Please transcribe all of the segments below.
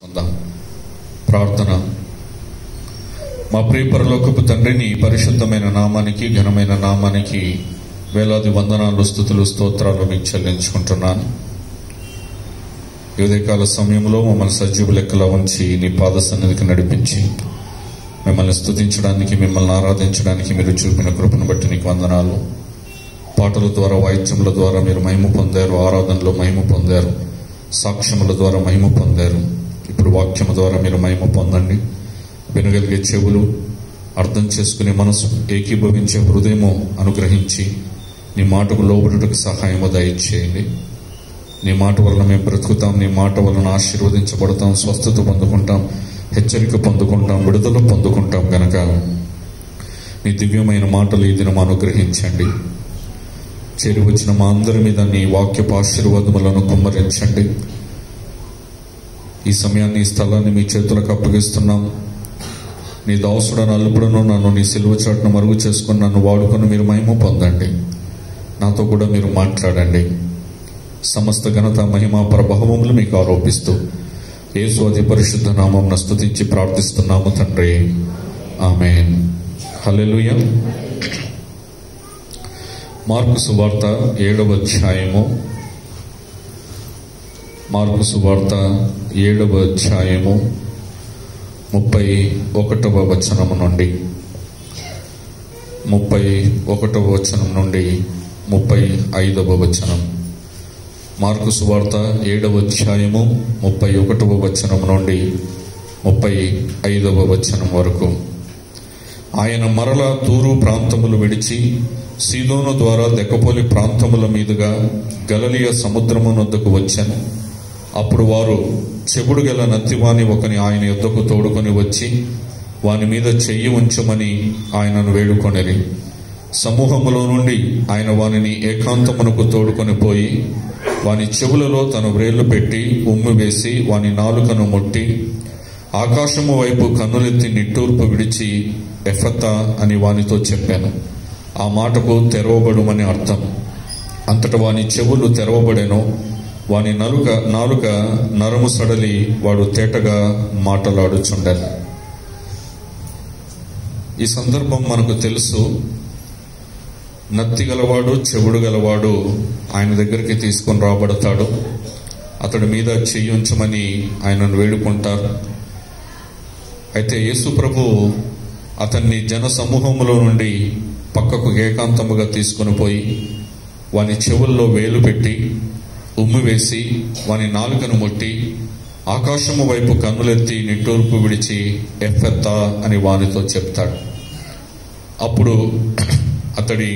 ఉందాం ప్రార్థన మా ప్రియ పరలోకపు తండ్రిని పరిశుద్ధమైన నామానికి ఘనమైన నామానికి వేలాది వందనాలు స్థుతులు స్తోత్రాలు మీకు చెల్లించుకుంటున్నాను ఈ ఉదయకాల సమయంలో మమ్మల్ని సజీవ లెక్కలో ఉంచి నీ పాద సన్నిధికి నడిపించి మిమ్మల్ని స్తుతించడానికి మిమ్మల్ని ఆరాధించడానికి మీరు చూపిన కృపను బట్టి నీకు వందనాలు పాటల ద్వారా వాయిద్యముల ద్వారా మీరు మహిమ పొందారు ఆరాధనలో మహిమ పొందారు సాక్ష్యముల ద్వారా మహిమ పొందారు ఇప్పుడు వాక్యము ద్వారా మీరు మహిమ పొందండి వినగలిగే చెవులు అర్థం చేసుకునే మనసు ఏకీభవించే హృదయము అనుగ్రహించి నీ మాటకు లోబడుటకు సహాయము దయచేయండి నీ మాట వలన మేము బ్రతుకుతాం నీ మాట వలన ఆశీర్వదించబడతాం స్వస్థత పొందుకుంటాం హెచ్చరిక పొందుకుంటాం విడుదల పొందుకుంటాం గనక నీ దివ్యమైన మాటలు ఈ దినం అనుగ్రహించండి చేరి వచ్చిన మా అందరి మీద నీ వాక్యపు ఆశీర్వాదములను కుమ్మరించండి ఈ సమయాన్ని ఈ స్థలాన్ని మీ చేతులకు అప్పగిస్తున్నాం నీ దాసుడను అల్లుపుడను నన్ను నీ సిలువ చాటును మరుగు చేసుకుని నన్ను వాడుకొని మీరు మహిమ పొందండి నాతో కూడా మీరు మాట్లాడండి సమస్త ఘనత మహిమ ప్రభావములు మీకు ఆరోపిస్తూ యేసు అతి పరిశుద్ధ నామం స్తుతించి ప్రార్థిస్తున్నాము తండ్రి ఆమెన్ హల్లెలూయా మార్కు సువార్త ఏడవ అధ్యాయము మార్కు సువార్త ఏడవ అధ్యాయము ముప్పై ఒకటవ వచనము నుండి ముప్పై ఒకటవ వచనం నుండి ముప్పై ఐదవ వచనం మార్కు సువార్త ఏడవ అధ్యాయము ముప్పై ఒకటవ వచనం నుండి ముప్పై ఐదవ వచనం వరకు ఆయన మరల తూరు ప్రాంతములు విడిచి సీదోను ద్వారా దెక్కపోలి ప్రాంతముల మీదుగా గలలియ సముద్రమునొద్దకు వచ్చాను అప్పుడు వారు చెవుడు గల నత్తివాని ఒకని ఆయన యొద్దకు తోడుకొని వచ్చి వాని మీద చెయ్యి ఉంచమని ఆయనను వేడుకొనిరి సమూహములో నుండి ఆయన వానిని ఏకాంతమునకు తోడుకొని పోయి వాని చెవులలో తన వ్రేళ్లు పెట్టి ఉమ్మి వేసి వాని నాలుకను ముట్టి ఆకాశము వైపు కన్నులెత్తి నిట్టూర్పు విడిచి ఎఫత అని వానితో చెప్పాను ఆ మాటకు తెరవబడుమని అర్థం అంతట వాని చెవులు తెరవబడెను వాని నలుక నాలుక నరము సడలి వాడు తేటగా మాటలాడుచుండెను ఈ సందర్భం మనకు తెలుసు నత్తి గలవాడు చెవుడు గలవాడు ఆయన దగ్గరికి తీసుకొని రాబడతాడు అతడి మీద చెయ్యి ఉంచమని ఆయనను వేడుకుంటారు అయితే యేసు ప్రభు అతన్ని జన సమూహములో నుండి పక్కకు ఏకాంతముగా తీసుకొని పోయి వాని చెవుల్లో వేలు పెట్టి ఉమ్మి వేసి వాని నాలుకను ముట్టి ఆకాశము వైపు కన్నులెత్తి నిట్టూర్పు విడిచి ఎఫెత్తా అని వానితో చెప్తాడు అప్పుడు అతడి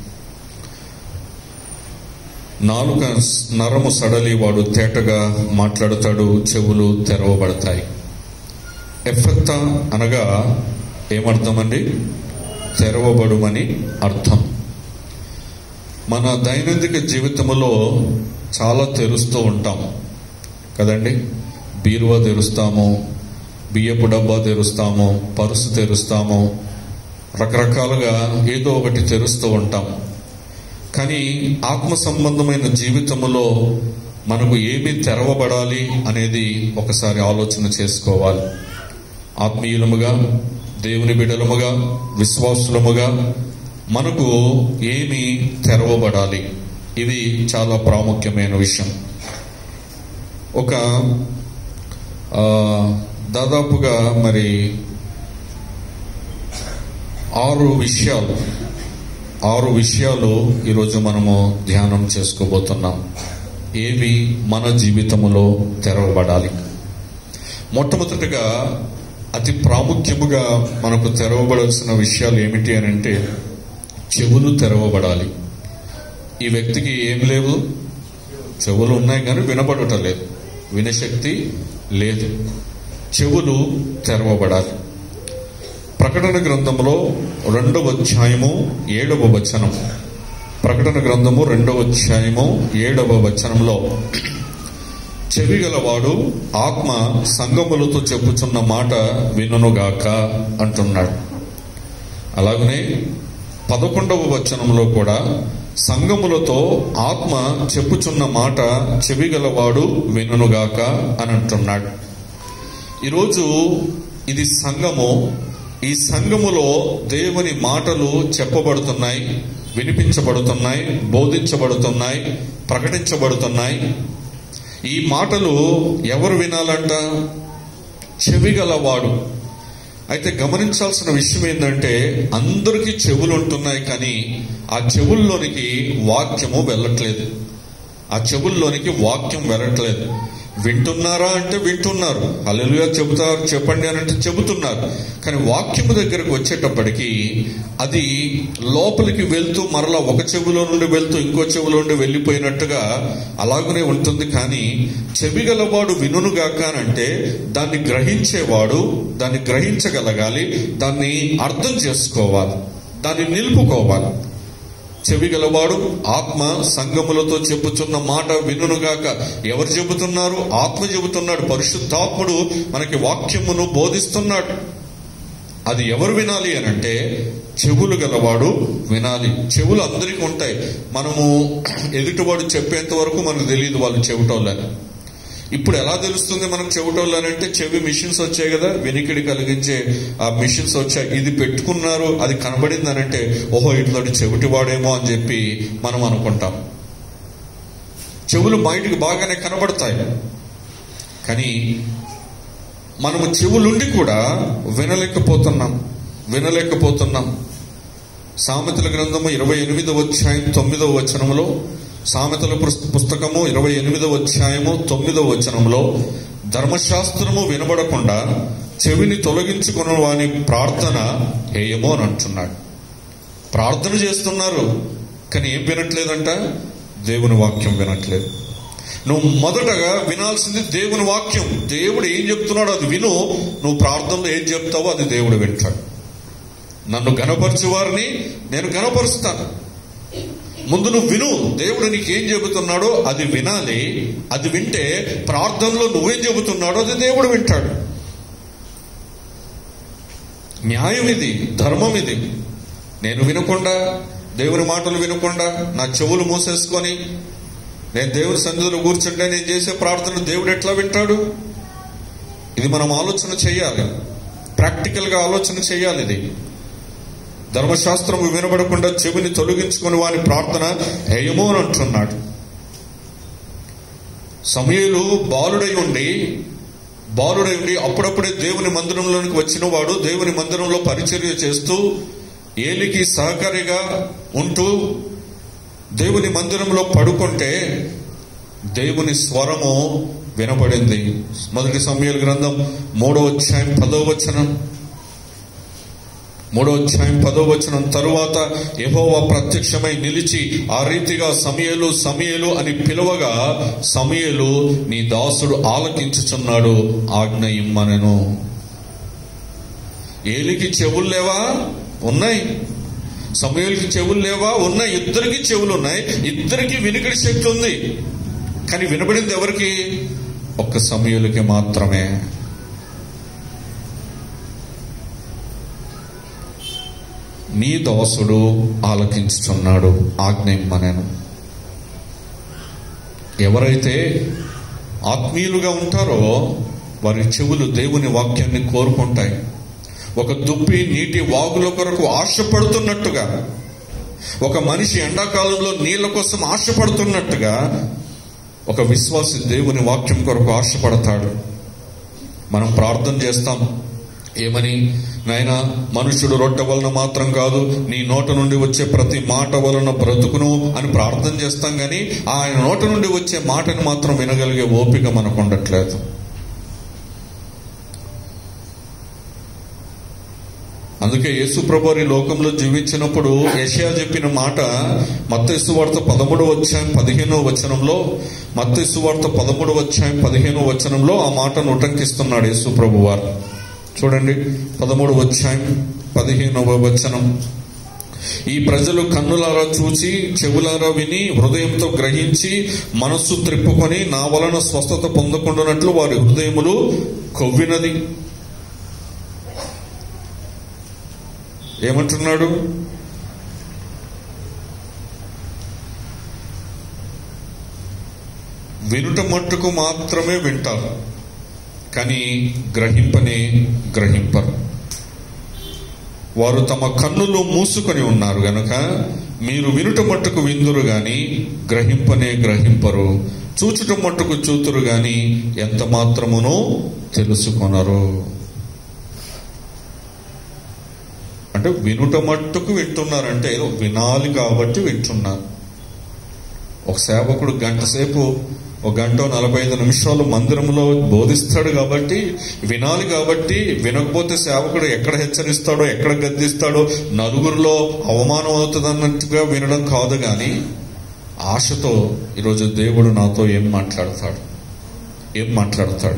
నాలుక నరము సడలి వాడు తేటగా మాట్లాడుతాడు చెవులు తెరవబడతాయి ఎఫెత్త అనగా ఏమర్థమండి తెరవబడుమని అర్థం మన దైనందిక జీవితంలో చాలా తెరుస్తూ ఉంటాం కదండి బీరువా తెరుస్తాము బియ్యపు డబ్బా తెరుస్తాము పరుసు తెరుస్తాము రకరకాలుగా ఏదో ఒకటి తెరుస్తూ ఉంటాం కానీ ఆత్మ సంబంధమైన జీవితంలో మనకు ఏమి తెరవబడాలి అనేది ఒకసారి ఆలోచన చేసుకోవాలి ఆత్మీయులముగా దేవుని బిడలముగా విశ్వాసులముగా మనకు ఏమి తెరవబడాలి ఇది చాలా ప్రాముఖ్యమైన విషయం ఒక దాదాపుగా మరి ఆరు విషయాలు ఆరు విషయాలు ఈరోజు మనము ధ్యానం చేసుకోబోతున్నాం ఏవి మన జీవితములో తెరవబడాలి మొట్టమొదటిగా అతి ప్రాముఖ్యముగా మనకు తెరవబడాల్సిన విషయాలు ఏమిటి అని అంటే చెవులు తెరవబడాలి ఈ వ్యక్తికి ఏం లేవు చెవులు ఉన్నాయి కానీ వినబడట లేదు వినశక్తి లేదు చెవులు తెరవబడాలి ప్రకటన గ్రంథంలో రెండవ అధ్యాయము ఏడవ వచనం ప్రకటన గ్రంథము రెండవ అధ్యాయము ఏడవ వచనంలో చెవి గలవాడు ఆత్మ సంగములతో చెప్పుచున్న మాట వినుగాక అంటున్నాడు అలాగనే పదకొండవ వచనంలో కూడా సంగములతో ఆత్మ చెప్పుచున్న మాట చెవిగలవాడు వినుగాక అని అంటున్నాడు ఈరోజు ఇది సంఘము ఈ సంఘములో దేవుని మాటలు చెప్పబడుతున్నాయి వినిపించబడుతున్నాయి బోధించబడుతున్నాయి ప్రకటించబడుతున్నాయి ఈ మాటలు ఎవరు వినాలంట చెవిగలవాడు అయితే గమనించాల్సిన విషయం ఏంటంటే అందరికీ చెవులు ఉంటున్నాయి కానీ ఆ చెవుల్లోనికి వాక్యము వెళ్ళట్లేదు ఆ చెవుల్లోనికి వాక్యం వెళ్ళట్లేదు వింటున్నారా అంటే వింటున్నారు అల్లెలుగా చెబుతారు చెప్పండి అని అంటే చెబుతున్నారు కానీ వాక్యము దగ్గరకు వచ్చేటప్పటికి అది లోపలికి వెళ్తూ మరలా ఒక చెవిలో నుండి వెళ్తూ ఇంకో చెవిలో నుండి వెళ్ళిపోయినట్టుగా అలాగనే ఉంటుంది కానీ చెవిగలవాడు వినుగాక అంటే దాన్ని గ్రహించేవాడు దాన్ని గ్రహించగలగాలి దాన్ని అర్థం చేసుకోవాలి దాన్ని నిలుపుకోవాలి చెవి గలవాడు ఆత్మ సంగములతో చెబుతున్న మాట వినుగాక ఎవరు చెబుతున్నారు ఆత్మ చెబుతున్నాడు పరిశుద్ధాత్ముడు మనకి వాక్యమును బోధిస్తున్నాడు అది ఎవరు వినాలి అని అంటే చెవులు గలవాడు వినాలి చెవులు అందరికీ ఉంటాయి మనము ఎదుటివాడు చెప్పేంత వరకు మనకు తెలియదు వాళ్ళు చెవిటోళ్ళని ఇప్పుడు ఎలా తెలుస్తుంది మనం చెవిటోళ్ళనంటే చెవి మిషన్స్ వచ్చాయి కదా వెనికిడి కలిగించే ఆ మిషన్స్ వచ్చాయి ఇది పెట్టుకున్నారు అది కనబడింది అని అంటే ఓహో ఇట్లా చెవిటివాడేమో అని చెప్పి మనం అనుకుంటాం చెవులు బయటికి బాగానే కనబడతాయి కానీ మనము చెవులుండి కూడా వినలేకపోతున్నాం వినలేకపోతున్నాం సామెతల గ్రంథము ఇరవై ఎనిమిదవ అధ్యాయం తొమ్మిదవ వచనంలో సామెతల పుస్- పుస్తకము ఇరవై ఎనిమిదవ అధ్యాయము తొమ్మిదవ వచనంలో ధర్మశాస్త్రము వినబడకుండా చెవిని తొలగించుకున్న వాని ప్రార్థన హేయమో అని అంటున్నాడు ప్రార్థన చేస్తున్నారు కానీ ఏం వినట్లేదంట దేవుని వాక్యం వినట్లేదు నువ్వు మొదటగా వినాల్సింది దేవుని వాక్యం దేవుడు ఏం చెప్తున్నాడో అది విను నువ్వు ప్రార్థనలో ఏం చెప్తావో అది దేవుడు వింటాడు నన్ను గనపరచు వారిని నేను గనపరుస్తాను ముందు నువ్వు విను దేవుడు నీకేం చెబుతున్నాడో అది వినాలి అది వింటే ప్రార్థనలో నువ్వేం చెబుతున్నాడో అది దేవుడు వింటాడు న్యాయం ఇది ధర్మం ఇది నేను వినకుండా దేవుని మాటలు వినకుండా నా చెవులు మూసేసుకొని నేను దేవుని సన్నిధిలో కూర్చుంటే నేను చేసే ప్రార్థన దేవుడు ఎట్లా వింటాడు ఇది మనం ఆలోచన చేయాలి ప్రాక్టికల్ గా ఆలోచన చేయాలి ఇది ధర్మశాస్త్రం వినబడకుండా చెవిని తొలగించుకుని వాని ప్రార్థన హేయమో అని అంటున్నాడు సమయలు బాలుడై ఉండి బాలుడై ఉండి అప్పుడప్పుడే దేవుని మందిరంలోనికి వచ్చిన వాడు దేవుని మందిరంలో పరిచర్య చేస్తూ ఏలికి సహకారిగా ఉంటూ దేవుని మందిరంలో పడుకుంటే దేవుని స్వరము వినపడింది మొదటి సమయాల గ్రంథం మూడో అధ్యాయం పదో వచనం మూడో అధ్యాయం పదో వచనం తరువాత యెహోవా ప్రత్యక్షమై నిలిచి ఆ రీతిగా సమయలు సమయలు అని పిలువగా సమయలు నీ దాసుడు ఆలకించుచున్నాడు ఆజ్ఞ ఇమ్మనెను ఏలికి చెవులు లేవా ఉన్నాయి సమయాలకి చెవులు లేవా ఉన్నాయి ఇద్దరికి చెవులు ఉన్నాయి ఇద్దరికి వినికిడి శక్తి ఉంది కానీ వినబడింది ఎవరికి ఒక్క సమయాలకి మాత్రమే నీ దోసుడు ఆలకించుచున్నాడు ఆజ్ఞిమ్మనెను ఎవరైతే ఆత్మీయులుగా ఉంటారో వారి చెవులు దేవుని వాక్యాన్ని కోరుకుంటాయి ఒక దుప్పి నీటి వాగుల కొరకు ఆశపడుతున్నట్టుగా ఒక మనిషి ఎండాకాలంలో నీళ్ల కోసం ఆశపడుతున్నట్టుగా ఒక విశ్వాసి దేవుని వాక్యం కొరకు ఆశపడతాడు మనం ప్రార్థన చేస్తాం ఏమని నాయన మనుషుడు రొట్టె వలన మాత్రం కాదు నీ నోట నుండి వచ్చే ప్రతి మాట వలన బ్రతుకును అని ప్రార్థన చేస్తాం కానీ ఆయన నోట నుండి వచ్చే మాటను మాత్రం వినగలిగే ఓపిక మనకు ఉండట్లేదు అందుకే యేసు ప్రభు ఈ లోకంలో జీవించినప్పుడు యెషయా చెప్పిన మాట మత్తయి వార్త పదమూడవ అధ్యాయం పదిహేనో వచనంలో మత్తయి వార్త పదమూడవ అధ్యాయం పదిహేనో వచనంలో ఆ మాటను ఉటంకిస్తున్నాడు యేసు ప్రభు వారు చూడండి పదమూడవ అధ్యాయం పదిహేనవ వచనం ఈ ప్రజలు కన్నులారా చూచి చెవులారా విని హృదయంతో గ్రహించి మనస్సు త్రిప్పుకొని నా వలన స్వస్థత పొందకుండానట్లు వారి హృదయములు కొవ్వినది ఏమంటున్నాడు వినుట మట్టుకు మాత్రమే వింటారు కానీ గ్రహింపనే గ్రహింపరు వారు తమ కన్నులు మూసుకొని ఉన్నారు గనుక మీరు వినుట మట్టుకు విందురు గాని గ్రహింపనే గ్రహింపరు చూచుట మట్టుకు చూతురు గాని ఎంత మాత్రమునో తెలుసుకొనరు అంటే వినుట మట్టుకు వింటున్నారంటే ఏదో వినాలి కాబట్టి వింటున్నారు ఒక సేవకుడు గంట సేపు ఒక గంట నలభై ఐదు నిమిషాలు మందిరంలో బోధిస్తాడు కాబట్టి వినాలి కాబట్టి వినకపోతే సేవకుడు ఎక్కడ హెచ్చరిస్తాడో ఎక్కడ గద్దిస్తాడో నలుగురిలో అవమానం అవుతుందన్నట్టుగా వినడం కాదు కానీ ఆశతో ఈరోజు దేవుడు నాతో ఏం మాట్లాడతాడు ఏం మాట్లాడతాడు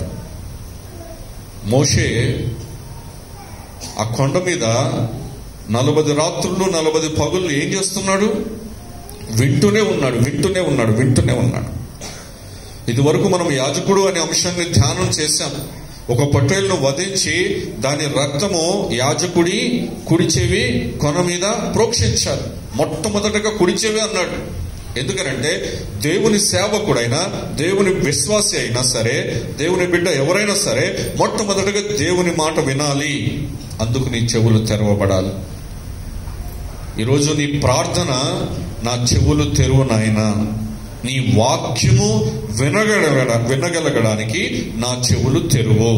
మోషే ఆ కొండ మీద నలభై రాత్రులు నలభై పగుళ్ళు ఏం చేస్తున్నాడు వింటూనే ఉన్నాడు వింటూనే ఉన్నాడు వింటూనే ఉన్నాడు ఇది వరకు మనం యాజకుడు అనే అంశాన్ని ధ్యానం చేశాం ఒక పొట్టేలును వధించి దాని రక్తము యాజకుడి కుడి చెవి కొన మీద ప్రోక్షించారు మొట్టమొదటగా కుడి చెవి అన్నాడు ఎందుకనంటే దేవుని సేవకుడైనా దేవుని విశ్వాసి అయినా సరే దేవుని బిడ్డ ఎవరైనా సరే మొట్టమొదటగా దేవుని మాట వినాలి అందుకు నీ చెవులు తెరవబడాలి ఈరోజు నీ ప్రార్థన నా చెవులు తెరువు నాయనా నీ వాక్యము వినగలగ వినగలగడానికి నా చెవులు తెరువు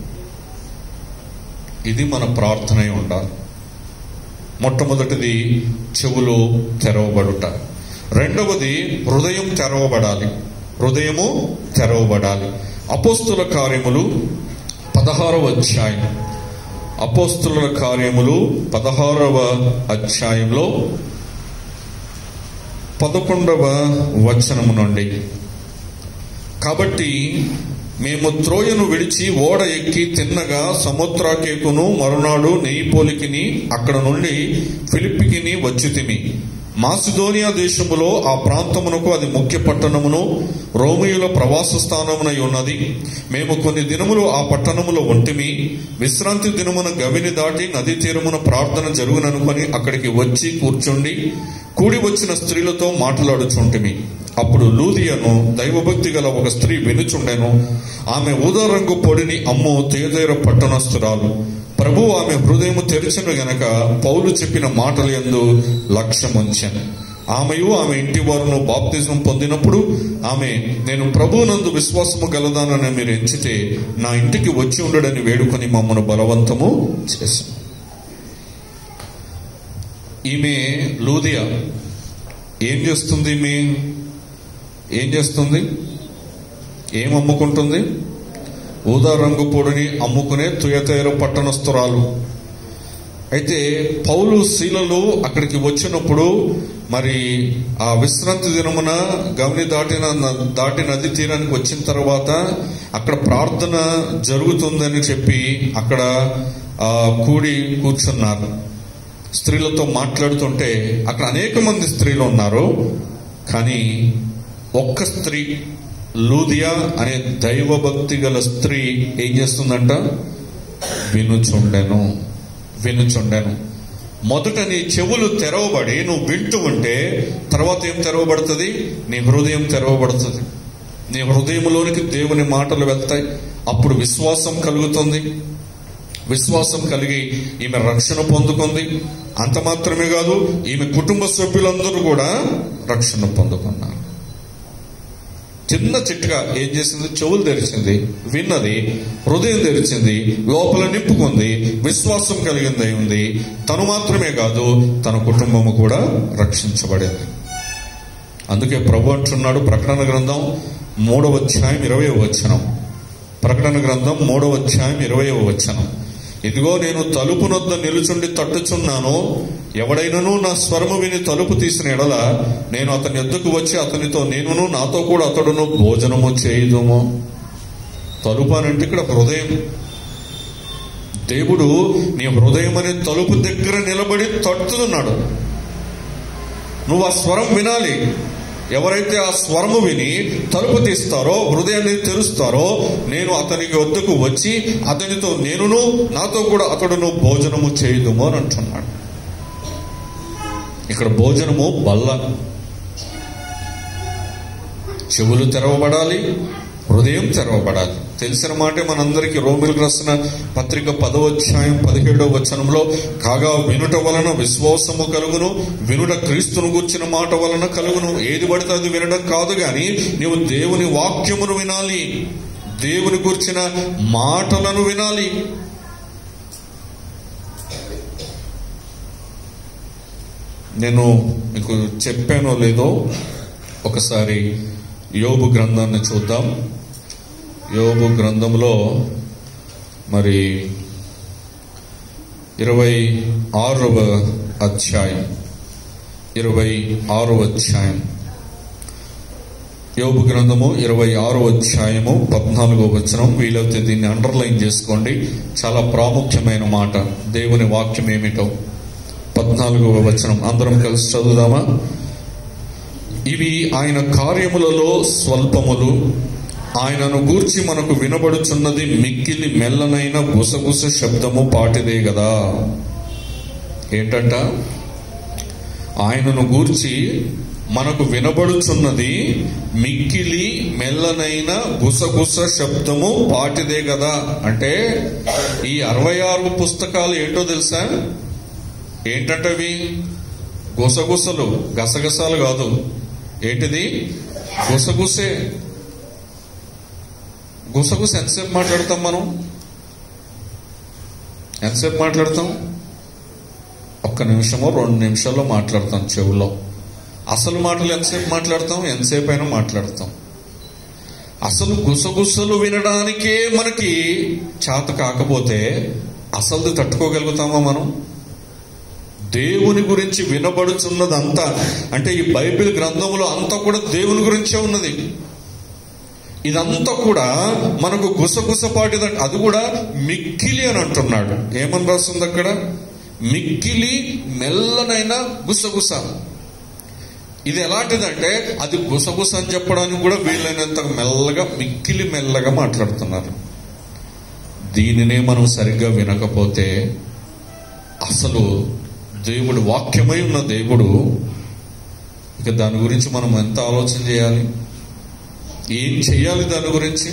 ఇది మన ప్రార్థన అయి ఉండాలి మొట్టమొదటిది చెవులు తెరవబడుట రెండవది హృదయం తెరవబడాలి హృదయము తెరవబడాలి అపోస్తుల కార్యములు పదహారవ అధ్యాయం అపోస్తుల కార్యములు పదహారవ అధ్యాయంలో పదకొండవ వచనము నుండి కాబట్టి మేము త్రోయను విడిచి ఓడ ఎక్కి తిన్నగా సముద్రాకేకును మరునాడు నెయ్యిపోలికిని అక్కడ నుండి ఫిలిప్పికిని వచ్చితిమి మాసిదోనియా దేశములో ఆ ప్రాంతమునకు అది ముఖ్య పట్టణమును రోమియుల ప్రవాస స్థానమునై ఉన్నది మేము కొన్ని దినములు ఆ పట్టణములో ఉంటిమి విశ్రాంతి దినమున గవిని దాటి నది తీరమున ప్రార్థన జరుగుననుకొని అక్కడికి వచ్చి కూర్చుండి కూడి వచ్చిన స్త్రీలతో మాట్లాడుచుంటిమి అప్పుడు లూదియను దైవభక్తి గల ఒక స్త్రీ వినుచుండెను ఆమె ఊదారంగు పొడిని అమ్ము తేదేర పట్టణస్థురాలు ప్రభు ఆమె హృదయము తెరిచిన గనక పౌలు చెప్పిన మాటల యందు లక్ష్యముంచాను ఆమెయు ఆమె ఇంటి వారును బాప్తిజం పొందినప్పుడు ఆమె నేను ప్రభువునందు విశ్వాసము గలదానని మీరు ఎంచితే నా ఇంటికి వచ్చి ఉండడని వేడుకొని మమ్మను బలవంతము చేశాను ఈమె లూదియా ఏం చేస్తుంది ఈమె ఏం చేస్తుంది ఏం అమ్ముకుంటుంది ఊదా రంగు పొడిని అమ్ముకునే తుయతేరు పట్టణస్తురాలు అయితే పౌలు శీలలు అక్కడికి వచ్చినప్పుడు మరి ఆ విశ్రాంతి దినమున గమని దాటిన దాటి నది తీరానికి వచ్చిన తర్వాత అక్కడ ప్రార్థన జరుగుతుందని చెప్పి అక్కడ ఆ, కూడి కూర్చున్నారు స్త్రీలతో మాట్లాడుతుంటే అక్కడ అనేక మంది స్త్రీలు ఉన్నారు కానీ ఒక్క స్త్రీ లూదియా అనే దైవభక్తి గల స్త్రీ ఏం చేస్తుందంట వినుచుండెను వినుచుండెను మొదట నీ చెవులు తెరవబడి నువ్వు వింటూ ఉంటే తర్వాత ఏం తెరవబడుతుంది నీ హృదయం తెరవబడుతుంది నీ హృదయంలోనికి దేవుని మాటలు వెళ్తాయి అప్పుడు విశ్వాసం కలుగుతుంది విశ్వాసం కలిగి ఈమె రక్షణ పొందుకుంది అంత మాత్రమే కాదు ఈమె కుటుంబ సభ్యులందరూ కూడా రక్షణ పొందుకున్నారు చిన్న చిట్కా ఏం చేసింది చెవులు తెరిచింది విన్నది హృదయం తెరిచింది లోపల నింపుకుంది విశ్వాసం కలిగింది ఉంది తను మాత్రమే కాదు తన కుటుంబము కూడా రక్షించబడింది అందుకే ప్రభు అంటున్నాడు ప్రకటన గ్రంథం మూడవ అధ్యాయం ఇరవై వచనం ప్రకటన గ్రంథం మూడవ అధ్యాయం ఇరవై వచనం ఇదిగో నేను తలుపు నొద్ద నిలుచుండి తట్టుచున్నాను ఎవడైనను నా స్వరము విని తలుపు తీసిన ఎడల నేను అతని ఎద్దుకు వచ్చి అతనితో నేనును నాతో కూడా అతడును భోజనము చేయుదుము తలుపు అని అంటే ఇక్కడ హృదయం దేవుడు నీ హృదయం అనే తలుపు దగ్గర నిలబడి తట్టుతున్నాడు నువ్వు ఆ స్వరం వినాలి ఎవరైతే ఆ స్వరము విని తలుపు తీస్తారో హృదయాన్ని తెరుస్తారో నేను అతనికి వద్దకు వచ్చి అతనితో నేనును నాతో కూడా అతడును భోజనము చేయుదుము అని అంటున్నాడు ఇక్కడ భోజనము బల్ల చెవులు తెరవబడాలి హృదయం తెరవబడాలి తెలిసిన మాటే మనందరికీ రోమిలకు రాసిన పత్రిక పదవధ్యాయం పదిహేడవ వచనంలో కాగా వినుట వలన విశ్వాసము కలుగును వినుట క్రీస్తును గూర్చిన మాట వలన కలుగును ఏది పడితే అది వినడం కాదు గాని నీవు దేవుని వాక్యమును వినాలి దేవుని గుర్చిన మాటలను వినాలి నేను మీకు చెప్పానో లేదో ఒకసారి యోబు గ్రంథాన్ని చూద్దాం యోబు గ్రంథంలో మరి ఇరవై ఆరవ అధ్యాయం ఇరవై ఆరవ అధ్యాయం యోబు గ్రంథము ఇరవై ఆరో అధ్యాయము పద్నాలుగో వచనం వీలైతే దీన్ని అండర్లైన్ చేసుకోండి చాలా ప్రాముఖ్యమైన మాట దేవుని వాక్యం ఏమిటో పద్నాలుగవ వచనం అందరం కలిసి చదువుదామా ఇవి ఆయన కార్యములలో స్వల్పములు ఆయనను గూర్చి మనకు వినబడుచున్నది మిక్కిలి మెల్లనైన గుసగుస శబ్దము పాటిదే కదా ఏంటంట ఆయనను గూర్చి మనకు వినబడుచున్నది మిక్కిలి మెల్లనైన గుసగుస శబ్దము పాటిదే కదా అంటే ఈ అరవై ఆరు పుస్తకాలు ఏంటో తెలుసా ఏంటంటవి గుసగుసలు గసగసాలు కాదు ఏంటిది గుసగుసే గుసగుస ఎంతసేపు మాట్లాడతాం మనం ఎంతసేపు మాట్లాడతాం ఒక్క నిమిషమో రెండు నిమిషాల్లో మాట్లాడతాం చెవులో అసలు మాటలు ఎంతసేపు మాట్లాడతాం ఎంతసేపు అయినా మాట్లాడతాం అసలు గుసగుసలు వినడానికే మనకి చేత కాకపోతే అసలు తట్టుకోగలుగుతామా మనం దేవుని గురించి వినబడుచున్నదంతా అంటే ఈ బైబిల్ గ్రంథంలో అంతా కూడా దేవుని గురించే ఉన్నది ఇదంతా కూడా మనకు గుసగుసపాటిదంట అది కూడా మిక్కిలి అని అంటున్నాడు ఏమని రాస్తుంది అక్కడ మిక్కిలి మెల్లనైన గుసగుస ఇది ఎలాంటిదంటే అది గుసగుస అని చెప్పడానికి కూడా వీలైనంత మెల్లగా మిక్కిలి మెల్లగా మాట్లాడుతున్నారు దీనినే మనం సరిగ్గా వినకపోతే అసలు దేవుడు వాక్యమై ఉన్న దేవుడు ఇక దాని గురించి మనం ఎంత ఆలోచన చేయాలి ఏం చేయాలి దాని గురించి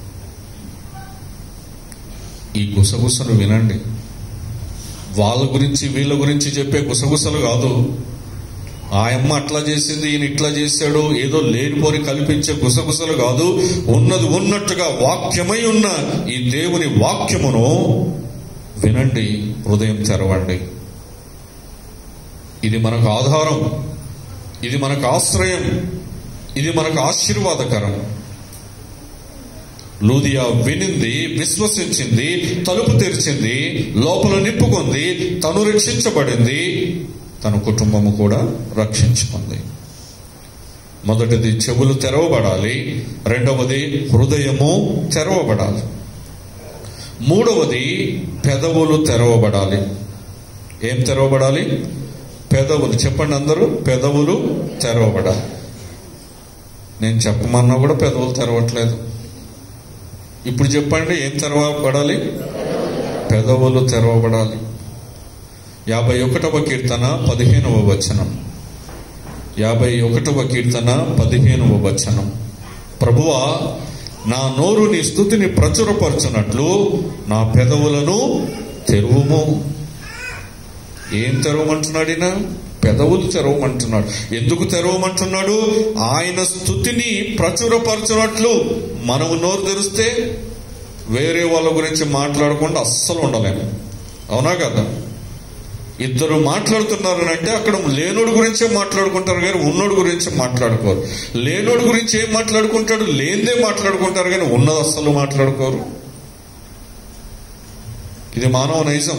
ఈ గుసగుసలు వినండి వాళ్ళ గురించి వీళ్ళ గురించి చెప్పే గుసగుసలు కాదు ఆయమ్మ అట్లా చేసింది ఈయన ఇట్లా చేశాడు ఏదో లేనిపోని కల్పించే గుసగుసలు కాదు ఉన్నది ఉన్నట్టుగా వాక్యమై ఉన్న ఈ దేవుని వాక్యమును వినండి హృదయం తెరవండి ఇది మనకు ఆధారం ఇది మనకు ఆశ్రయం ఇది మనకు ఆశీర్వాదకరం లూదియా వినింది విశ్వసించింది తలుపు తెరిచింది లోపల నిప్పుకుంది తను రక్షించబడింది తన కుటుంబము కూడా రక్షించుకుంది మొదటిది చెవులు తెరవబడాలి రెండవది హృదయము తెరవబడాలి మూడవది పెదవులు తెరవబడాలి ఏం తెరవబడాలి పెదవులు చెప్పండి అందరూ పెదవులు తెరవబడాలి నేను చెప్పమన్నా కూడా పెదవులు తెరవట్లేదు ఇప్పుడు చెప్పండి ఏం తెరవబడాలి పెదవులు తెరవబడాలి యాభై ఒకటవ కీర్తన పదిహేనవ వచనం యాభై ఒకటవ కీర్తన పదిహేనవ వచనం ప్రభువా నా నోరు నీ స్థుతిని ప్రచురపరచునట్లు నా పెదవులను తెరువుము ఏం తెరవమంటున్నాడు ఈయన పెదవులు తెరవమంటున్నాడు ఎందుకు తెరవమంటున్నాడు ఆయన స్థుతిని ప్రచురపరచునట్లు మనము నోరు తెరిస్తే వేరే వాళ్ళ గురించి మాట్లాడకుండా అస్సలు ఉండలేము అవునా కదా ఇద్దరు మాట్లాడుతున్నారు అంటే అక్కడ లేనోడు గురించే మాట్లాడుకుంటారు కానీ ఉన్నోడు గురించి మాట్లాడుకోరు లేనోడు గురించి ఏం మాట్లాడుకుంటాడు లేనిదే మాట్లాడుకుంటారు కానీ ఉన్నది అస్సలు మాట్లాడుకోరు ఇది మానవ నైజం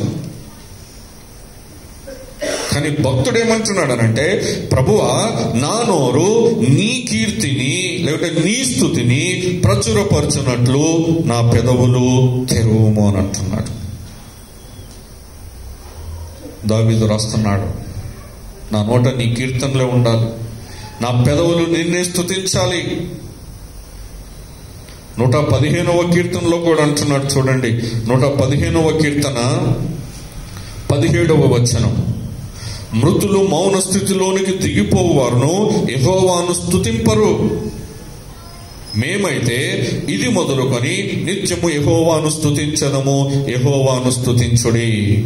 కానీ భక్తుడు ఏమంటున్నాడనంటే ప్రభువా నా నోరు నీ కీర్తిని లేకపోతే నీ స్థుతిని ప్రచురపరచునట్లు నా పెదవులు తెరువుము అని అంటున్నాడు దావీదు రాస్తున్నాడు నా నోట నీ కీర్తనలే ఉండాలి నా పెదవులు నిన్నే స్థుతించాలి నూట పదిహేనవ కీర్తనలో కూడా అంటున్నాడు చూడండి నూట పదిహేనవ కీర్తన పదిహేడవ వచనం మృతులు మౌన స్థితిలోనికి దిగిపోవారును యహోవాను స్థుతింపరు మేమైతే ఇది మొదలుకొని నిత్యము యహోవాను స్తుతించదము యహోవాను స్తుతించుడి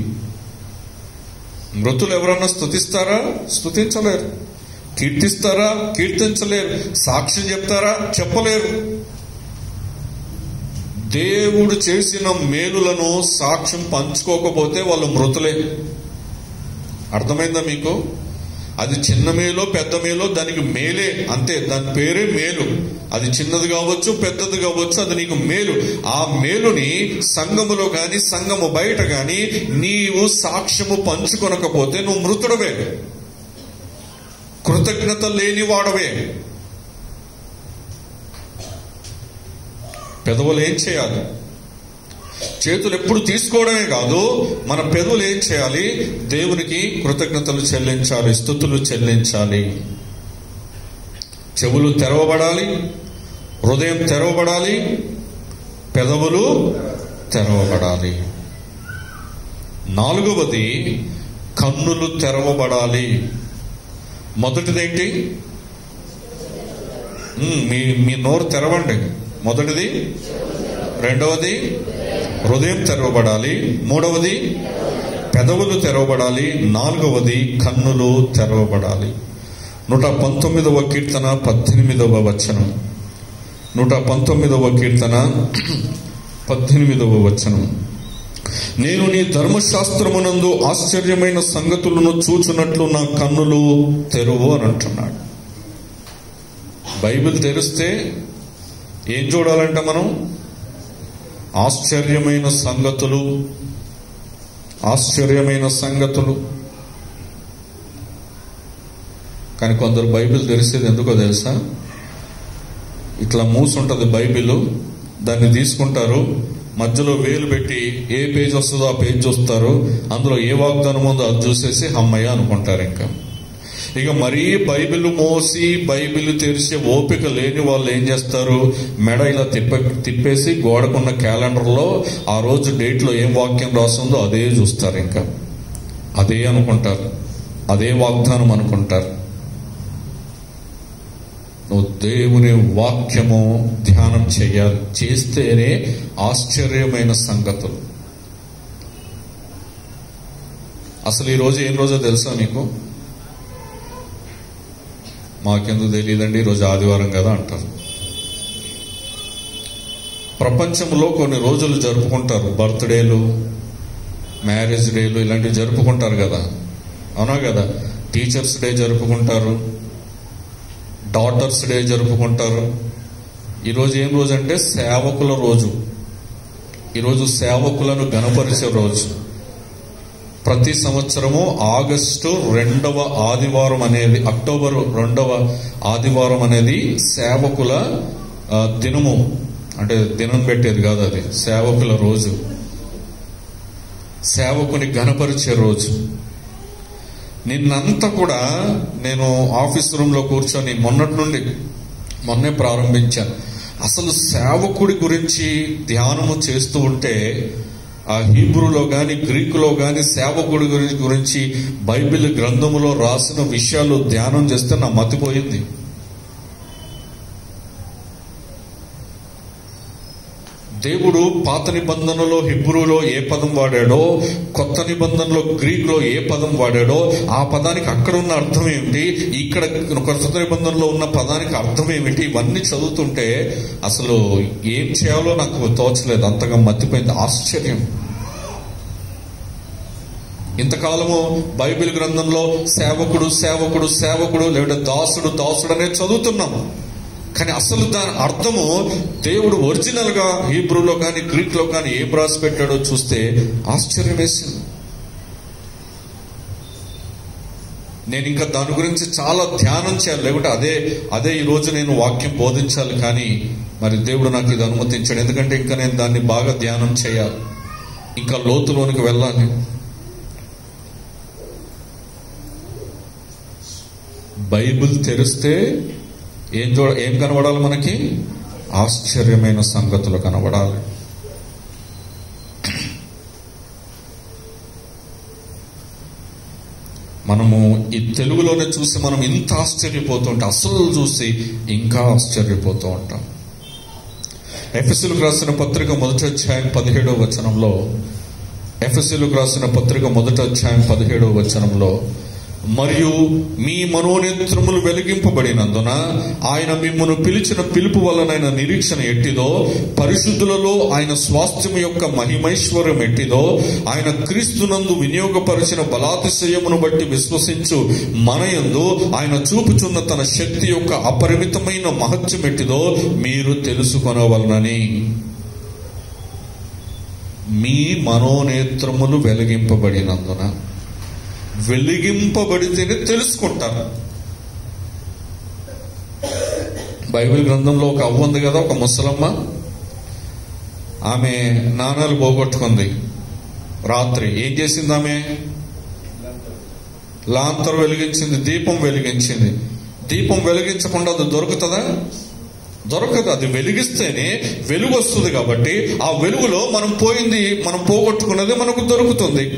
మృతులు ఎవరన్నా స్తుతిస్తారా స్తుతించలేరు కీర్తిస్తారా కీర్తించలేరు సాక్ష్యం చెప్తారా చెప్పలేరు దేవుడు చేసిన మేలులను సాక్ష్యం పంచుకోకపోతే వాళ్ళు మృతులే అర్థమైందా మీకు అది చిన్న మేలో పెద్ద మేలో దానికి మేలే అంతే దాని పేరే మేలు అది చిన్నది కావచ్చు పెద్దది కావచ్చు అది నీకు మేలు ఆ మేలుని సంఘములో గాని సంఘము బయట గాని నీవు సాక్ష్యము పంచుకొనకపోతే నువ్వు మృతుడవే కృతజ్ఞత లేని వాడవే పెదవులు ఏం చేయాలి చేతులు ఎప్పుడు తీసుకోవడమే కాదు మన పెదవులు ఏం చేయాలి దేవునికి కృతజ్ఞతలు చెల్లించాలి స్థుతులు చెల్లించాలి చెవులు తెరవబడాలి హృదయం తెరవబడాలి పెదవులు తెరవబడాలి నాలుగవది కన్నులు తెరవబడాలి మొదటిదేంటి ఉమ్, మీ మీ నోరు తెరవండి మొదటిది రెండవది హృదయం తెరవబడాలి మూడవది పెదవులు తెరవబడాలి నాలుగవది కన్నులు తెరవబడాలి నూట పంతొమ్మిదవ కీర్తన పద్దెనిమిదవ వచనం నూట పంతొమ్మిదవ కీర్తన పద్దెనిమిదవ వచనం నేను నీ ధర్మశాస్త్రమునందు ఆశ్చర్యమైన సంగతులను చూచున్నట్లు నా కన్నులు తెరువు అని అంటున్నాడు బైబిల్ తెరిస్తే ఏం చూడాలంట మనం ఆశ్చర్యమైన సంగతులు ఆశ్చర్యమైన సంగతులు కానీ కొందరు బైబిల్ తెరిసేది ఎందుకో తెలుసా ఇట్లా మూసుంటది బైబిల్ దాన్ని తీసుకుంటారు మధ్యలో వేలు పెట్టి ఏ పేజ్ వస్తుందో ఆ పేజ్ చూస్తారు అందులో ఏ వాగ్దానం ఉందో అది చూసేసి అమ్మయ్య అనుకుంటారు ఇంకా ఇక మరీ బైబిల్ మోసి బైబిల్ తెరిచే ఓపిక లేని వాళ్ళు ఏం చేస్తారు మెడ ఇలా తిప్ప తిప్పేసి గోడకున్న క్యాలెండర్లో ఆ రోజు డేట్లో ఏం వాక్యం రాస్తుందో అదే చూస్తారు ఇంకా అదే అనుకుంటారు అదే వాగ్దానం అనుకుంటారు నువ్వు దేవుని వాక్యము ధ్యానం చేయాలి చేస్తేనే ఆశ్చర్యమైన సంగతులు అసలు ఈ రోజు ఏం రోజో తెలుసా మీకు మాకెందుకు తెలియదండి ఈరోజు ఆదివారం కదా అంటారు ప్రపంచంలో కొన్ని రోజులు జరుపుకుంటారు బర్త్డేలు మ్యారేజ్ డేలు ఇలాంటివి జరుపుకుంటారు కదా అవునా కదా టీచర్స్ డే జరుపుకుంటారు డాటర్స్ డే జరుపుకుంటారు ఈరోజు ఏం రోజు అంటే సేవకుల రోజు ఈరోజు సేవకులను గణపరిచే రోజు ప్రతి సంవత్సరము ఆగస్టు రెండవ ఆదివారం అనేది అక్టోబర్ రెండవ ఆదివారం అనేది సేవకుల ఆ, దినము అంటే దినం పెట్టేది కాదు అది సేవకుల రోజు సేవకుని గణపరిచే రోజు నిన్నంతా కూడా నేను ఆఫీస్ రూమ్ లో కూర్చొని మొన్నటి నుండి మొన్నే ప్రారంభించాను అసలు సేవకుడి గురించి ధ్యానము చేస్తూ ఉంటే ఆ హీబ్రూలో గాని గ్రీకులో గాని సేవకుడి గురించి గురించి బైబిల్ గ్రంథములో రాసిన విషయాలు ధ్యానం చేస్తే నా మతిపోయింది దేవుడు పాత నిబంధనలో హిబ్రూలో ఏ పదం వాడాడో కొత్త నిబంధనలో గ్రీక్ లో ఏ పదం వాడాడో ఆ పదానికి అక్కడ ఉన్న అర్థం ఏమిటి ఇక్కడ కొత్త నిబంధనలో ఉన్న పదానికి అర్థం ఏమిటి ఇవన్నీ చదువుతుంటే అసలు ఏం చేయాలో నాకు తోచలేదు అంతగా మతిపోయింది ఆశ్చర్యం ఇంతకాలము బైబిల్ గ్రంథంలో సేవకుడు సేవకుడు సేవకుడు లేదంటే దాసుడు దాసుడు అనేది చదువుతున్నాము కానీ అసలు దాని అర్థము దేవుడు ఒరిజినల్ గా హీబ్రూలో కానీ గ్రీక్ లో కానీ ఏం రాసి పెట్టాడో చూస్తే ఆశ్చర్యం వేసింది నేను ఇంకా దాని గురించి చాలా ధ్యానం చేయాలి లేకుంటే అదే అదే ఈ రోజు నేను వాక్యం బోధించాలి కానీ మరి దేవుడు నాకు ఇది అనుమతించాడు ఎందుకంటే ఇంకా నేను దాన్ని బాగా ధ్యానం చేయాలి ఇంకా లోతులోనికి వెళ్ళాలి బైబిల్ తెరిస్తే ఏం చూడ ఏం కనబడాలి మనకి ఆశ్చర్యమైన సంగతులు కనబడాలి మనము ఈ తెలుగులోనే చూసి మనం ఇంత ఆశ్చర్యపోతూ ఉంటాం అసలు చూసి ఇంకా ఆశ్చర్యపోతూ ఉంటాం ఎఫ్ఎస్సీలకు రాసిన పత్రిక మొదటి అధ్యాయం పదిహేడవ వచనంలో ఎఫ్ఎస్సీలకు రాసిన పత్రిక మొదటి అధ్యాయం పదిహేడవ వచనంలో మరియు మీ మనోనేత్రములు వెలిగింపబడినందున ఆయన మిమ్మను పిలిచిన పిలుపు వలనైన నిరీక్షణ ఎట్టిదో పరిశుద్ధులలో ఆయన స్వాస్థ్యం యొక్క మహిమైశ్వర్యం ఎట్టిదో ఆయన క్రీస్తునందు వినియోగపరిచిన బలాతిశయమును బట్టి విశ్వసించు మనయందు ఆయన చూపుచున్న తన శక్తి యొక్క అపరిమితమైన మహత్యం ఎట్టిదో మీరు తెలుసుకొనవలనని మీ మనోనేత్రములు వెలిగింపబడినందున వెలిగింపబడితేనే తెలుసుకుంటారు బైబిల్ గ్రంథంలో ఒక అవ్వ ఉంది కదా ఒక ముసలమ్మ ఆమె నాణాలు పోగొట్టుకుంది రాత్రి ఏం చేసింది ఆమె లాంతరు వెలిగించింది దీపం వెలిగించింది దీపం వెలిగించకుండా అది దొరుకుతుందా దొరకదు అది వెలిగిస్తేనే వెలుగు వస్తుంది కాబట్టి ఆ వెలుగులో మనం పోయింది మనం పోగొట్టుకున్నది మనకు దొరుకుతుంది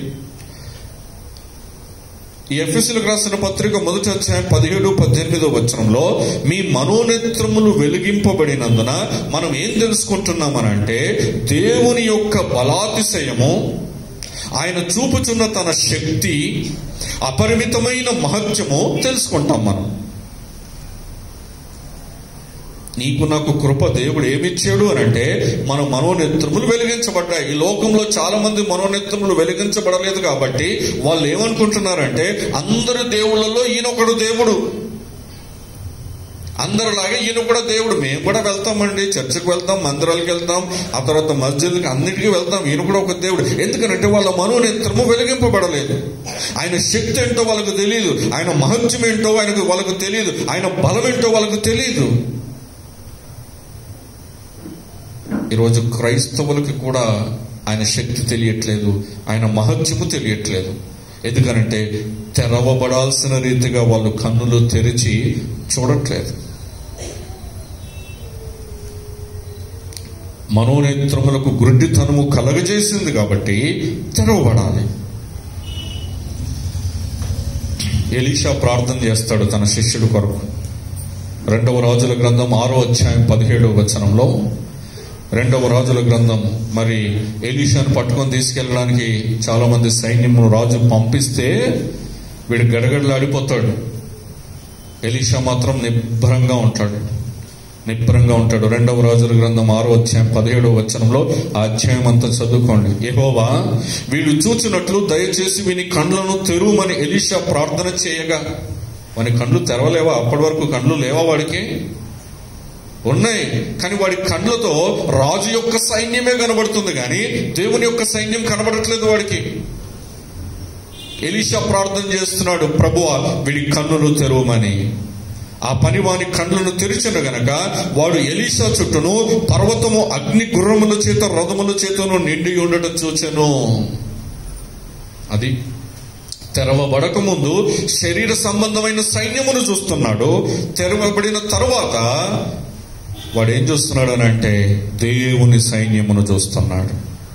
ఈ ఎఫ్ఎస్సీలకు రాసిన పత్రిక మొదటి అధ్యాయం పదిహేడు పద్దెనిమిదో వచనంలో మీ మనోనేత్రములు వెలిగింపబడినందున మనం ఏం తెలుసుకుంటున్నామనంటే దేవుని యొక్క బలాతిశయము ఆయన చూపుచున్న తన శక్తి అపరిమితమైన మహత్యము తెలుసుకుంటాం మనం నీకు నాకు కృప దేవుడు ఏమిచ్చాడు అని అంటే మన మనోనేత్రములు వెలిగించబడ్డాయి ఈ లోకంలో చాలా మంది మనోనేత్రములు వెలిగించబడలేదు కాబట్టి వాళ్ళు ఏమనుకుంటున్నారంటే అందరు దేవుళ్ళలో ఈయనొకడు దేవుడు అందరిలాగే ఈయన కూడా దేవుడు మేము కూడా వెళ్తామండి చర్చికి వెళ్తాం మందిరాలకు వెళ్తాం ఆ తర్వాత మస్జిద్కి అన్నిటికీ వెళ్తాం ఈయన కూడా ఒక దేవుడు ఎందుకంటే వాళ్ళ మనోనేత్రము వెలిగింపబడలేదు ఆయన శక్తి ఏంటో వాళ్ళకు తెలియదు ఆయన మహత్యం ఏంటో ఆయనకు వాళ్ళకు తెలియదు ఆయన బలం ఏంటో వాళ్ళకు తెలియదు ఈరోజు క్రైస్తవులకి కూడా ఆయన శక్తి తెలియట్లేదు ఆయన మహత్యము తెలియట్లేదు ఎందుకనంటే తెరవబడాల్సిన రీతిగా వాళ్ళు కన్నులు తెరిచి చూడట్లేదు మనోనేత్రములకు గుడ్డితనము కలగజేసింది కాబట్టి తెరవబడాలి ఎలీషా ప్రార్థన చేస్తాడు తన శిష్యుడు కొరకు రెండవ రాజుల గ్రంథం ఆరో అధ్యాయం పదిహేడవ వచనంలో రెండవ రాజుల గ్రంథం మరి ఎలీషాను పట్టుకొని తీసుకెళ్ళడానికి చాలా మంది సైన్యము రాజు పంపిస్తే వీడు గడగడలాడిపోతాడు ఎలీషా మాత్రం నిబ్బరంగా ఉంటాడు నిబ్బరంగా ఉంటాడు రెండవ రాజుల గ్రంథం ఆరో అధ్యాయం పదిహేడవ వచనంలో ఆ అధ్యాయం అంతా చదువుకోండి యెహోవా వీళ్ళు చూచినట్లు దయచేసి వీని కండ్లను తెరువమని ఎలీషా ప్రార్థన చేయగా వాని కండ్లు తెరవలేవా అప్పటి వరకు కండ్లు లేవా వాడికి ఉన్నాయి కానీ వాడి కండ్లతో రాజు యొక్క సైన్యమే కనబడుతుంది కానీ దేవుని యొక్క సైన్యం కనబడట్లేదు వాడికి ఎలీషా ప్రార్థన చేస్తున్నాడు ప్రభువా వీడి కన్నులు తెరవమని ఆ పని వాని కండ్లను తెరిచిన గనక వాడు ఎలీషా చుట్టూను పర్వతము అగ్ని గుర్రముల చేత రథముల చేతను నిండి ఉండటం చూచెను అది తెరవబడక ముందు శరీర సంబంధమైన సైన్యమును చూస్తున్నాడు తెరవబడిన తరువాత వాడు ఏం చూస్తున్నాడు అని అంటే దేవుని సైన్యమును చూస్తున్నాడు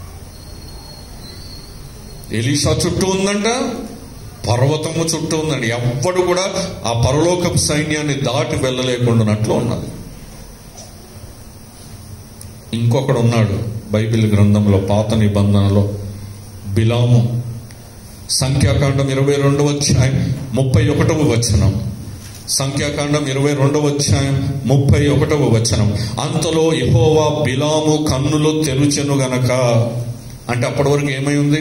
ఎలీషా చుట్టూ ఉందంట పర్వతము చుట్టూ ఉందండి ఎవ్వడు కూడా ఆ పరలోకపు సైన్యాన్ని దాటి వెళ్ళలేకుండానట్లు ఉన్నది ఇంకొకడు ఉన్నాడు బైబిల్ గ్రంథంలో పాత నిబంధనలో బిలాము సంఖ్యాకాండం ఇరవై రెండవ అధ్యాయం ముప్పై ఒకటవ వచనం సంఖ్యాకాండం ఇరవై రెండవ అధ్యాయం ముప్పై ఒకటవ వచనం అంతలో యహోవా బిలాము కన్నులు తెరుచెను గనక అంటే అప్పటి వరకు ఏమై ఉంది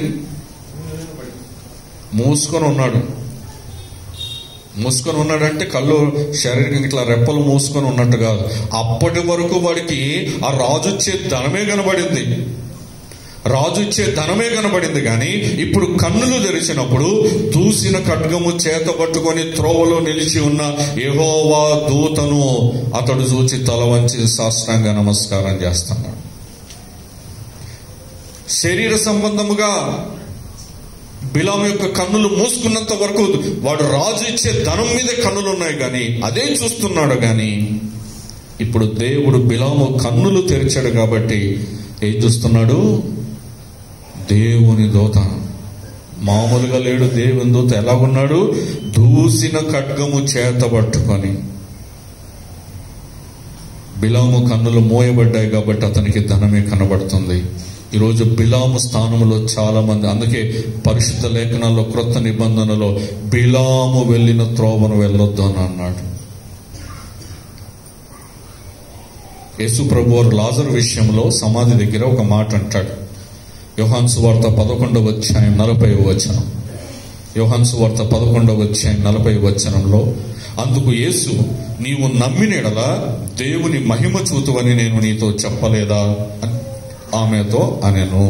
మూసుకొని ఉన్నాడు మూసుకొని ఉన్నాడంటే కళ్ళు శరీరం ఇట్లా రెప్పలు మూసుకొని ఉన్నట్టు కాదు అప్పటి వరకు వాడికి ఆ రాజు ఇచ్చే ధనమే కనబడింది రాజు ఇచ్చే ధనమే కనబడింది కానీ ఇప్పుడు కన్నులు తెరిచినప్పుడు దూసిన ఖడ్గము చేత పట్టుకొని త్రోవలో నిలిచి ఉన్న యెహోవా దూతను అతడు చూచి తల వంచి సాష్టాంగ నమస్కారం చేస్తున్నాడు శరీర సంబంధముగా బిలాం యొక్క కన్నులు మూసుకున్నంత వరకు వాడు రాజు ఇచ్చే ధనం మీదే కన్నులు ఉన్నాయి కానీ అదే చూస్తున్నాడు కానీ ఇప్పుడు దేవుడు బిలాము కన్నులు తెరిచాడు కాబట్టి ఏం చూస్తున్నాడు దేవుని దూత మామూలుగా లేడు దేవుని దూత ఎలాగున్నాడు దూసిన ఖడ్గము చేత పట్టుకొని బిలాము కన్నులు మోయబడ్డాయి కాబట్టి అతనికి ధనమే కనబడుతుంది ఈరోజు బిలాము స్థానంలో చాలా మంది అందుకే పరిశుద్ధ లేఖనాల్లో క్రొత్త నిబంధనలో బిలాము వెళ్ళిన త్రోవను వెళ్ళొద్దు అని అన్నాడు యేసు ప్రభు వారు లాజర్ విషయంలో సమాధి దగ్గర ఒక మాట అంటాడు యోహాన్ సువార్త పదకొండవ అధ్యాయం నలభై వచనం యోహాన్ సువార్త పదకొండవ అధ్యాయం నలభై వచనంలో అందుకు యేసు నీవు నమ్మినెడల దేవుని మహిమ చూతువని నేను నీతో చెప్పలేదా అని ఆమెతో అనెను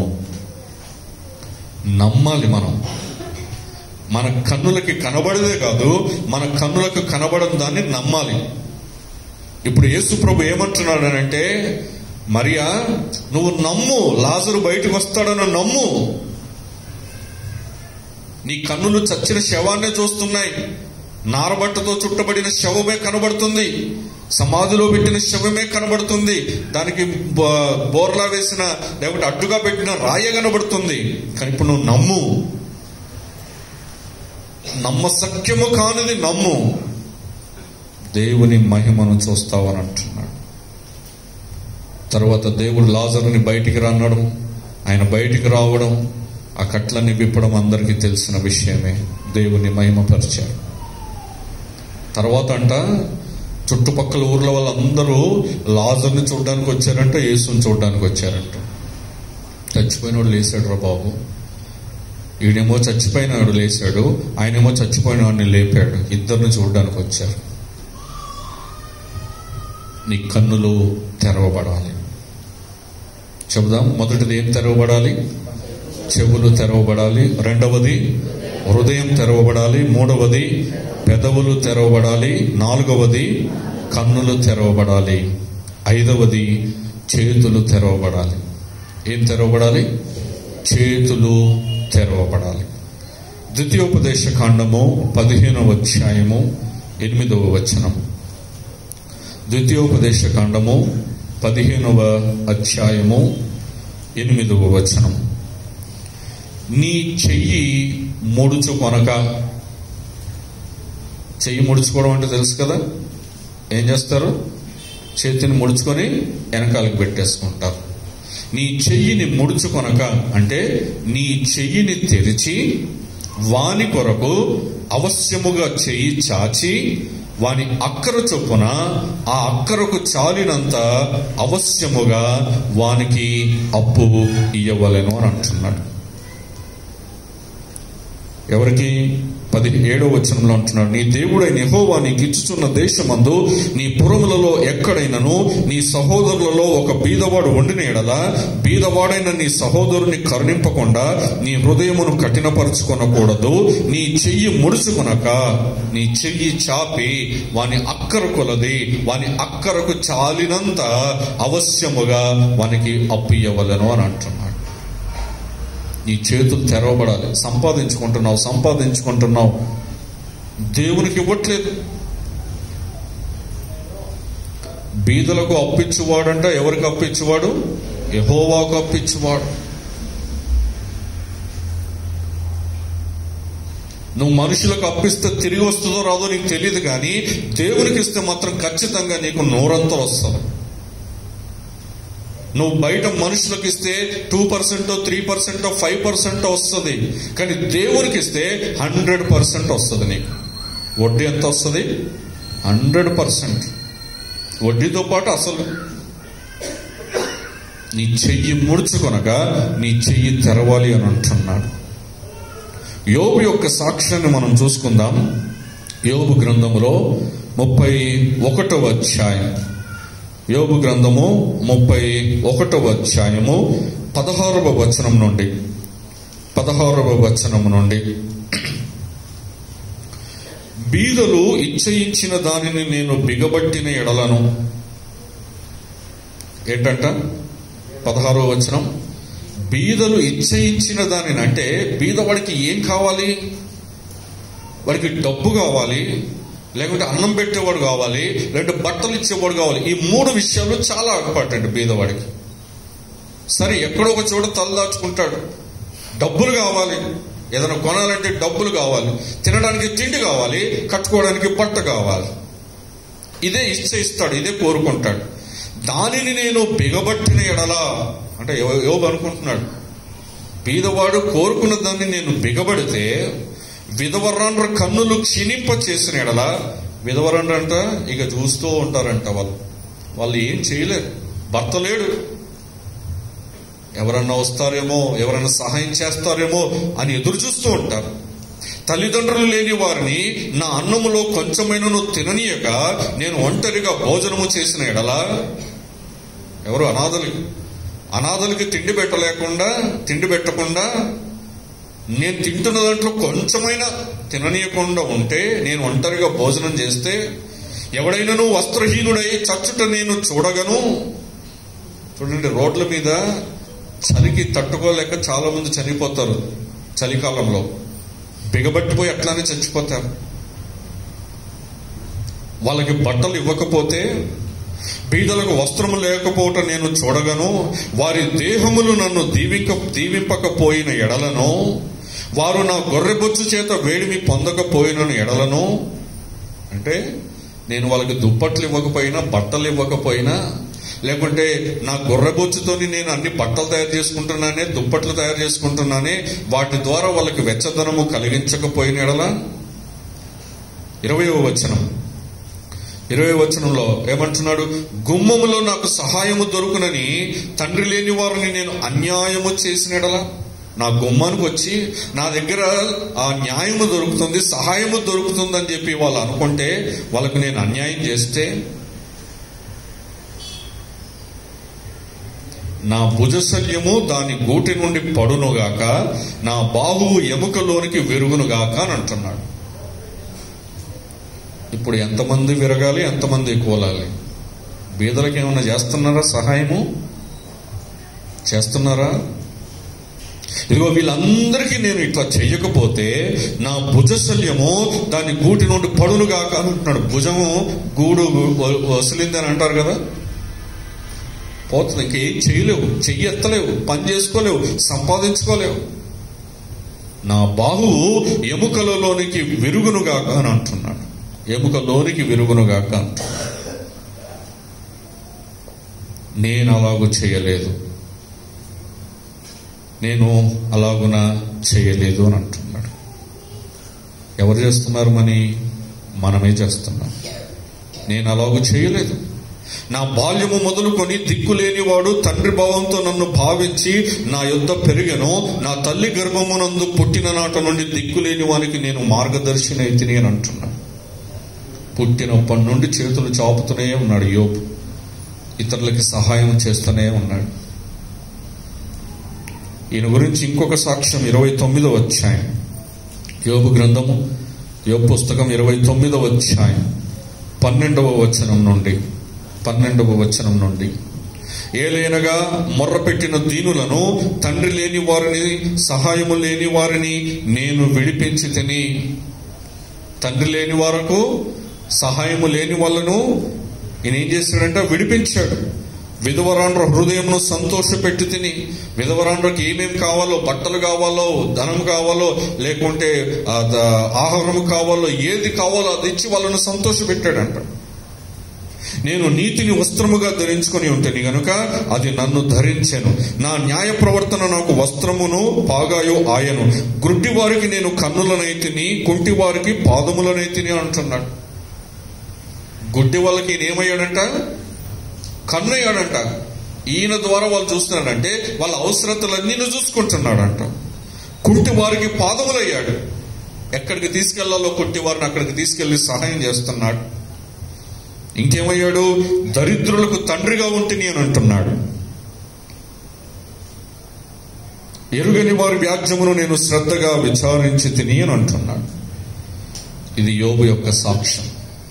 నమ్మాలి మనం మన కన్నులకి కనబడదే కాదు మన కన్నులకు కనబడని దాన్ని నమ్మాలి ఇప్పుడు యేసు ప్రభు ఏమంటున్నాడనంటే మరియా నువ్వు నమ్ము లాజరు బయటకు వస్తాడని నమ్ము నీ కన్నులు చచ్చిన శవాన్నే చూస్తున్నాయి నారబట్టతో చుట్టబడిన శవమే కనబడుతుంది సమాధిలో పెట్టిన శవమే కనబడుతుంది దానికి బో- బోర్లా వేసిన లేకపోతే అడ్డుగా పెట్టిన రాయ కనబడుతుంది కానీ ఇప్పుడు నువ్వు నమ్ము నమ్మసక్యము కానిది నమ్ము దేవుని మహిమను చూస్తావని అంటున్నాడు తర్వాత దేవుడు లాజరుని బయటికి రానడం ఆయన బయటికి రావడం ఆ కట్లన్నీ విప్పడం అందరికీ తెలిసిన విషయమే దేవుని మహిమపరిచారు తర్వాత అంట చుట్టుపక్కల ఊర్ల వాళ్ళందరూ లాజర్ని చూడడానికి వచ్చారంట యేసుని చూడడానికి వచ్చారంట చచ్చిపోయినోడు లేచాడు రా బాబు ఈడేమో చచ్చిపోయినాడు లేచాడు ఆయనేమో చచ్చిపోయిన వాడిని లేపాడు ఇద్దరిని చూడడానికి వచ్చారు నీ కన్నులు తెరవబడాలి చెబుదాం మొదటిది ఏం తెరవబడాలి చెవులు తెరవబడాలి రెండవది హృదయం తెరవబడాలి మూడవది పెదవులు తెరవబడాలి నాలుగవది కన్నులు తెరవబడాలి ఐదవది చేతులు తెరవబడాలి ఏం తెరవబడాలి చేతులు తెరవబడాలి ద్వితీయోపదేశ కాండము పదిహేనవ అధ్యాయము ఎనిమిదవ వచనం ద్వితీయోపదేశ కాండము పదిహేనవ అధ్యాయము ఎనిమిదవ వచనం నీ చెయ్యి ముడుచు కొనక చెయ్యి ముడుచుకోవడం అంటే తెలుసు కదా ఏం చేస్తారు చేతిని ముడుచుకొని వెనకాలకు పెట్టేసుకుంటారు నీ చెయ్యిని ముడుచుకొనక అంటే నీ చెయ్యిని తెరిచి వాని కొరకు అవశ్యముగా చెయ్యి చాచి వాని అక్కర చొప్పున ఆ అక్కరకు చాలినంత అవశ్యముగా వానికి అప్పు ఇయ్యవలెను అని అంటున్నాడు ఎవరికి పది ఏడో వచనంలో అంటున్నాడు నీ దేవుడైన యెహోవా నీకు ఇచ్చుచున్న దేశమందు నీ పురములలో ఎక్కడైనను నీ సహోదరులలో ఒక బీదవాడు వండిన ఎడల బీదవాడైన నీ సహోదరుని కరుణింపకుండా నీ హృదయమును కఠినపరుచుకొనకూడదు నీ చెయ్యి ముడుచుకొనక నీ చెయ్యి చాపి వాని అక్కర కొలది వాని అక్కరకు చాలినంత అవశ్యముగా వానికి అప్పియవలను అని అంటున్నాడు నీ చేతులు తెరవబడాలి సంపాదించుకుంటున్నావు సంపాదించుకుంటున్నావు దేవునికి ఇవ్వట్లేదు బీదలకు అప్పించువాడంట ఎవరికి అప్పించువాడు యహోవాకు అప్పించువాడు నువ్వు మనుషులకు అప్పిస్తే తిరిగి వస్తుందో రాదో నీకు తెలియదు కానీ దేవునికి ఇస్తే మాత్రం ఖచ్చితంగా నీకు నూరంతా వస్తుంది నువ్వు బయట మనుషులకు ఇస్తే two percent three percent five percent వస్తుంది కానీ దేవునికి ఇస్తే హండ్రెడ్ పర్సెంట్ వస్తుంది నీకు వడ్డీ ఎంత వస్తుంది హండ్రెడ్ పర్సెంట్ వడ్డీతో పాటు అసలు నీ చెయ్యి ముడుచుకొనగా నీ చెయ్యి తెరవాలి అని అంటున్నాడు యోబు యొక్క సాక్ష్యాన్ని మనం చూసుకుందాం యోబు గ్రంథములో ముప్పై ఒకటవ అధ్యాయం యోబు గ్రంథము ముప్పై ఒకటవ అధ్యాయము పదహారవ వచనం నుండి పదహారవ వచనం నుండి బీదలు ఇచ్చయించిన దానిని నేను బిగబట్టిన ఎడలను ఏంటంట పదహారవ వచనం బీదలు ఇచ్చయించిన దానిని అంటే బీదవాడికి ఏం కావాలి వాడికి డబ్బు కావాలి లేకుంటే అన్నం పెట్టేవాడు కావాలి లేదంటే బట్టలు ఇచ్చేవాడు కావాలి ఈ మూడు విషయాలు చాలా ఇంపార్టెంట్ బీదవాడికి సరే ఎక్కడో ఒక చోట తలదాచుకుంటాడు డబ్బులు కావాలి ఏదైనా కొనాలంటే డబ్బులు కావాలి తినడానికి తిండి కావాలి కట్టుకోవడానికి బట్ట కావాలి ఇదే ఇచ్చే ఇస్తాడు ఇదే కోరుకుంటాడు దానిని నేను బిగబట్టిన ఎడలా అంటే యో- యోబు అనుకుంటున్నాడు బీదవాడు కోరుకున్న దాన్ని నేను బిగబడితే విధవరాండ్ర కన్నులు క్షీణింప చేసిన ఎడల విధవరాండ్ర అంట ఇక చూస్తూ ఉంటారంట వాళ్ళు వాళ్ళు ఏం చేయలేరు భర్త లేడు ఎవరన్నా వస్తారేమో ఎవరన్నా సహాయం చేస్తారేమో అని ఎదురు చూస్తూ ఉంటారు తల్లిదండ్రులు లేని వారిని నా అన్నములో కొంచెమైనను తిననీయక నేను ఒంటరిగా భోజనము చేసిన ఎడల ఎవరు అనాథలు అనాథలకి తిండి పెట్టలేకుండా తిండి పెట్టకుండా నేను తింటున్న దాంట్లో కొంచెమైనా తిననీయకుండా ఉంటే నేను ఒంటరిగా భోజనం చేస్తే ఎవడైనాను వస్త్రహీనుడై చచ్చుట నేను చూడగను చూడండి రోడ్ల మీద చలికి తట్టుకోలేక చాలా మంది చనిపోతారు చలికాలంలో బిగబట్టిపోయి అట్లానే చచ్చిపోతారు వాళ్ళకి బట్టలు ఇవ్వకపోతే బీదలకు వస్త్రము లేకపోవటం నేను చూడగను వారి దేహములు నన్ను దీవింక దీవింపకపోయిన ఎడలను వారు నా గొర్రెబొచ్చు చేత వేడిమి పొందకపోయిన ఎడలను అంటే నేను వాళ్ళకి దుప్పట్లు ఇవ్వకపోయినా బట్టలు ఇవ్వకపోయినా లేకుంటే నా గొర్రెబొచ్చుతోని నేను అన్ని బట్టలు తయారు చేసుకుంటున్నానే దుప్పట్లు తయారు చేసుకుంటున్నానే వాటి ద్వారా వాళ్ళకి వెచ్చదనము కలిగించకపోయిన ఎడల ఇరవయవ వచనం ఇరవై వచనంలో ఏమంటున్నాడు గుమ్మములో నాకు సహాయము దొరుకునని తండ్రి లేని వారిని నేను అన్యాయము చేసినడలా నా గుమ్మానికి వచ్చి నా దగ్గర ఆ న్యాయము దొరుకుతుంది సహాయము దొరుకుతుంది అని చెప్పి వాళ్ళు అనుకుంటే వాళ్ళకు నేను అన్యాయం చేస్తే నా భుజశల్యము దాని గూటి నుండి పడునుగాక నా బాహువు ఎముకలోనికి విరుగునుగాక అని అంటున్నాడు ఇప్పుడు ఎంతమంది విరగాలి ఎంతమంది కూలాలి బీదలకు ఏమైనా చేస్తున్నారా సహాయము చేస్తున్నారా ఇదిగో వీళ్ళందరికీ నేను ఇట్లా చెయ్యకపోతే నా భుజశల్యము దాని గూటి నుండి పడునుగాక అని అంటున్నాడు భుజము గూడు వ- వసిలింది అని అంటారు కదా పోతుంది ఇంకేం చేయలేవు చెయ్యి ఎత్తలేవు పని చేసుకోలేవు సంపాదించుకోలేవు నా బాహువు ఎముకలలోనికి విరుగునుగాక అని అంటున్నాడు ఎముకలోనికి విరుగునుగాక అంటున్నాడు నేను అలాగూ చేయలేదు నేను అలాగున చేయలేదు అని అంటున్నాడు ఎవరు చేస్తున్నారు మని మనమే చేస్తున్నాం నేను అలాగూ చేయలేదు నా బాల్యము మొదలుకొని దిక్కులేనివాడు తండ్రి భావంతో నన్ను భావించి నా యుద్ధ పెరిగను నా తల్లి గర్భమునందు పుట్టిన నాట నుండి దిక్కులేని వానికి నేను మార్గదర్శిని అయితిని అని అంటున్నాను పుట్టినప్పటి నుండి చేతులు చాపుతూనే ఉన్నాడు యోబు ఇతరులకి సహాయం చేస్తూనే ఉన్నాడు ఈయన గురించి ఇంకొక సాక్ష్యం ఇరవై తొమ్మిదో అధ్యాయం యోబు గ్రంథము యోబు పుస్తకం ఇరవై తొమ్మిదవ అధ్యాయం పన్నెండవ వచనం నుండి పన్నెండవ వచనం నుండి ఏలైనగా మొర్రపెట్టిన దీనులను తండ్రి లేని వారిని సహాయము లేని వారిని నేను విడిపించి తిని తండ్రి లేని వారకు సహాయము లేని వాళ్ళను ఈయన ఏం చేశాడంటే విడిపించాడు విధవరాండ్ర హృదయంను సంతోషపెట్టి తిని విధవరాండ్రకి ఏమేం కావాలో బట్టలు కావాలో ధనం కావాలో లేకుంటే ఆ ద- ఆహారం కావాలో ఏది కావాలో అది ఇచ్చి వాళ్ళను సంతోషపెట్టాడంట నేను నీతిని వస్త్రముగా ధరించుకొని ఉంటేని గనుక అది నన్ను ధరించెను నా న్యాయ ప్రవర్తన నాకు వస్త్రమును పాగాయో ఆయను గుడ్డి వారికి నేను కన్నులనైతిని కుంటి వారికి పాదములనైతిని అంటున్నాడు గుడ్డి వాళ్ళకి ఈయన ఏమయ్యాడంట కన్నయ్యాడంట ఈయన ద్వారా వాళ్ళు చూస్తున్నాడంటే వాళ్ళ అవసరతలన్నీ ఈయన చూసుకుంటున్నాడంట కుంటి వారికి పాదములయ్యాడు ఎక్కడికి తీసుకెళ్లాలో కుంటి వారిని అక్కడికి తీసుకెళ్లి సహాయం చేస్తున్నాడు ఇంకేమయ్యాడు దరిద్రులకు తండ్రిగా ఉంటిని అని అంటున్నాడు ఎరుగని వారి వ్యాజ్యమును నేను శ్రద్ధగా విచారించి తిని అని అంటున్నాడు ఇది యోబు యొక్క సాక్ష్యం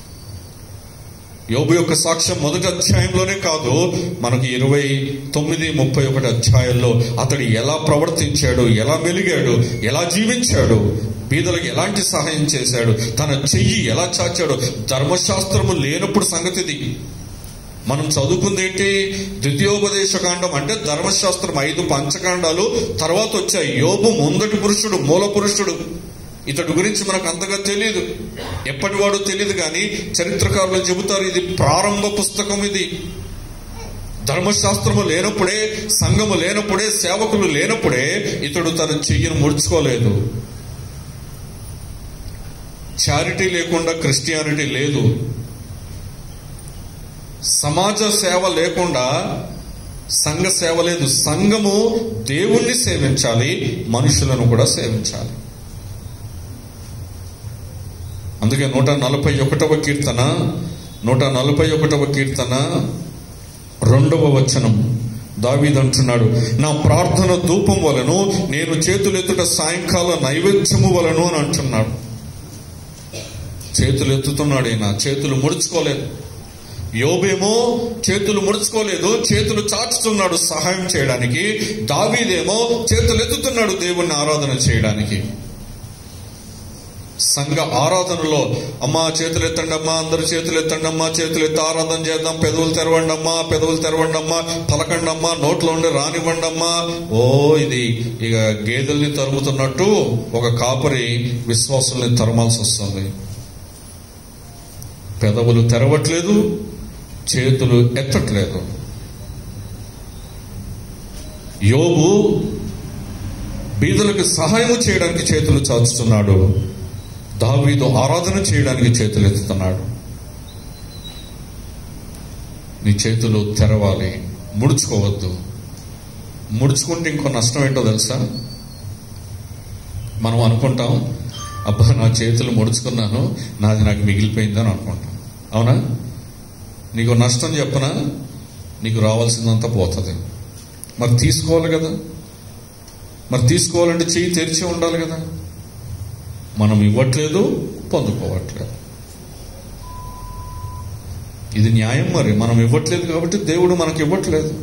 యోబు యొక్క సాక్ష్యం మొదటి అధ్యాయంలోనే కాదు మనకి ఇరవై తొమ్మిది ముప్పై ఒకటి అధ్యాయాల్లో అతడు ఎలా ప్రవర్తించాడు ఎలా మెలిగాడు ఎలా జీవించాడు బీదలకు ఎలాంటి సహాయం చేశాడు తన చెయ్యి ఎలా చాచాడు ధర్మశాస్త్రము లేనప్పుడు సంగతిది మనం చదువుకుంది ఏంటి ద్వితీయోపదేశ కాండం అంటే ధర్మశాస్త్రం ఐదు పంచకాండాలు తర్వాత వచ్చాయి యోబు ముందటి పురుషుడు మూల పురుషుడు ఇతడు గురించి మనకు అంతగా తెలియదు ఎప్పటివాడో తెలియదు కానీ చరిత్రకారులు చెబుతారు ఇది ప్రారంభ పుస్తకం ఇది ధర్మశాస్త్రము లేనప్పుడే సంఘము లేనప్పుడే సేవకులు లేనప్పుడే ఇతడు తన చెయ్యిని ముడుచుకోలేదు చారిటీ లేకుండా క్రిస్టియానిటీ లేదు సమాజ సేవ లేకుండా సంఘ సేవ లేదు సంఘము దేవుణ్ణి సేవించాలి మనుషులను కూడా సేవించాలి అందుకే నూట నలభై ఒకటవ కీర్తన నూట నలభై ఒకటవ కీర్తన రెండవ వచనం దావీదంటున్నాడు నా ప్రార్థన ధూపం వలను నేను చేతులెత్తుట సాయంకాల నైవేద్యము వలను అని అంటున్నాడు చేతులు ఎత్తుతున్నాడు ఈయన చేతులు ముడుచుకోలేదు యోబేమో చేతులు ముడుచుకోలేదు చేతులు చాచుతున్నాడు సహాయం చేయడానికి దావీదేమో చేతులు ఎత్తుతున్నాడు దేవుణ్ణి ఆరాధన చేయడానికి సంఘ ఆరాధనలో అమ్మా చేతులు ఎత్తండి అమ్మా అందరు చేతులు ఎత్తండి అమ్మా చేతులు ఎత్తి ఆరాధన చేద్దాం పెదవులు తెరవండి అమ్మా పెదవులు తెరవండి అమ్మా పలకండి అమ్మా నోట్లో ఉండి రానివ్వండి అమ్మా ఓ ఇది ఇక గేదెల్ని తరుముతున్నట్టు ఒక కాపరి విశ్వాసుల్ని తరమాల్సి వస్తుంది పెదవులు తెరవట్లేదు చేతులు ఎత్తట్లేదు యోబు బీదలకు సహాయం చేయడానికి చేతులు చాచుతున్నాడు దావీదు ఆరాధన చేయడానికి చేతులు ఎత్తుతున్నాడు నీ చేతులు తెరవాలి ముడుచుకోవద్దు ముడుచుకుంటే ఇంకో నష్టం ఏంటో తెలుసా మనం అనుకుంటాం అబ్బా నా చేతులు ముడుచుకున్నాను నాది నాకు మిగిలిపోయిందని అనుకుంటాం అవునా నీకు నష్టం చెప్పనా నీకు రావాల్సిందంతా పోతుంది మరి తీసుకోవాలి కదా మరి తీసుకోవాలంటే చెయ్యి తెరిచి ఉండాలి కదా మనం ఇవ్వట్లేదు పొందుకోవట్లేదు ఇది న్యాయం మరి మనం ఇవ్వట్లేదు కాబట్టి దేవుడు మనకి ఇవ్వట్లేదు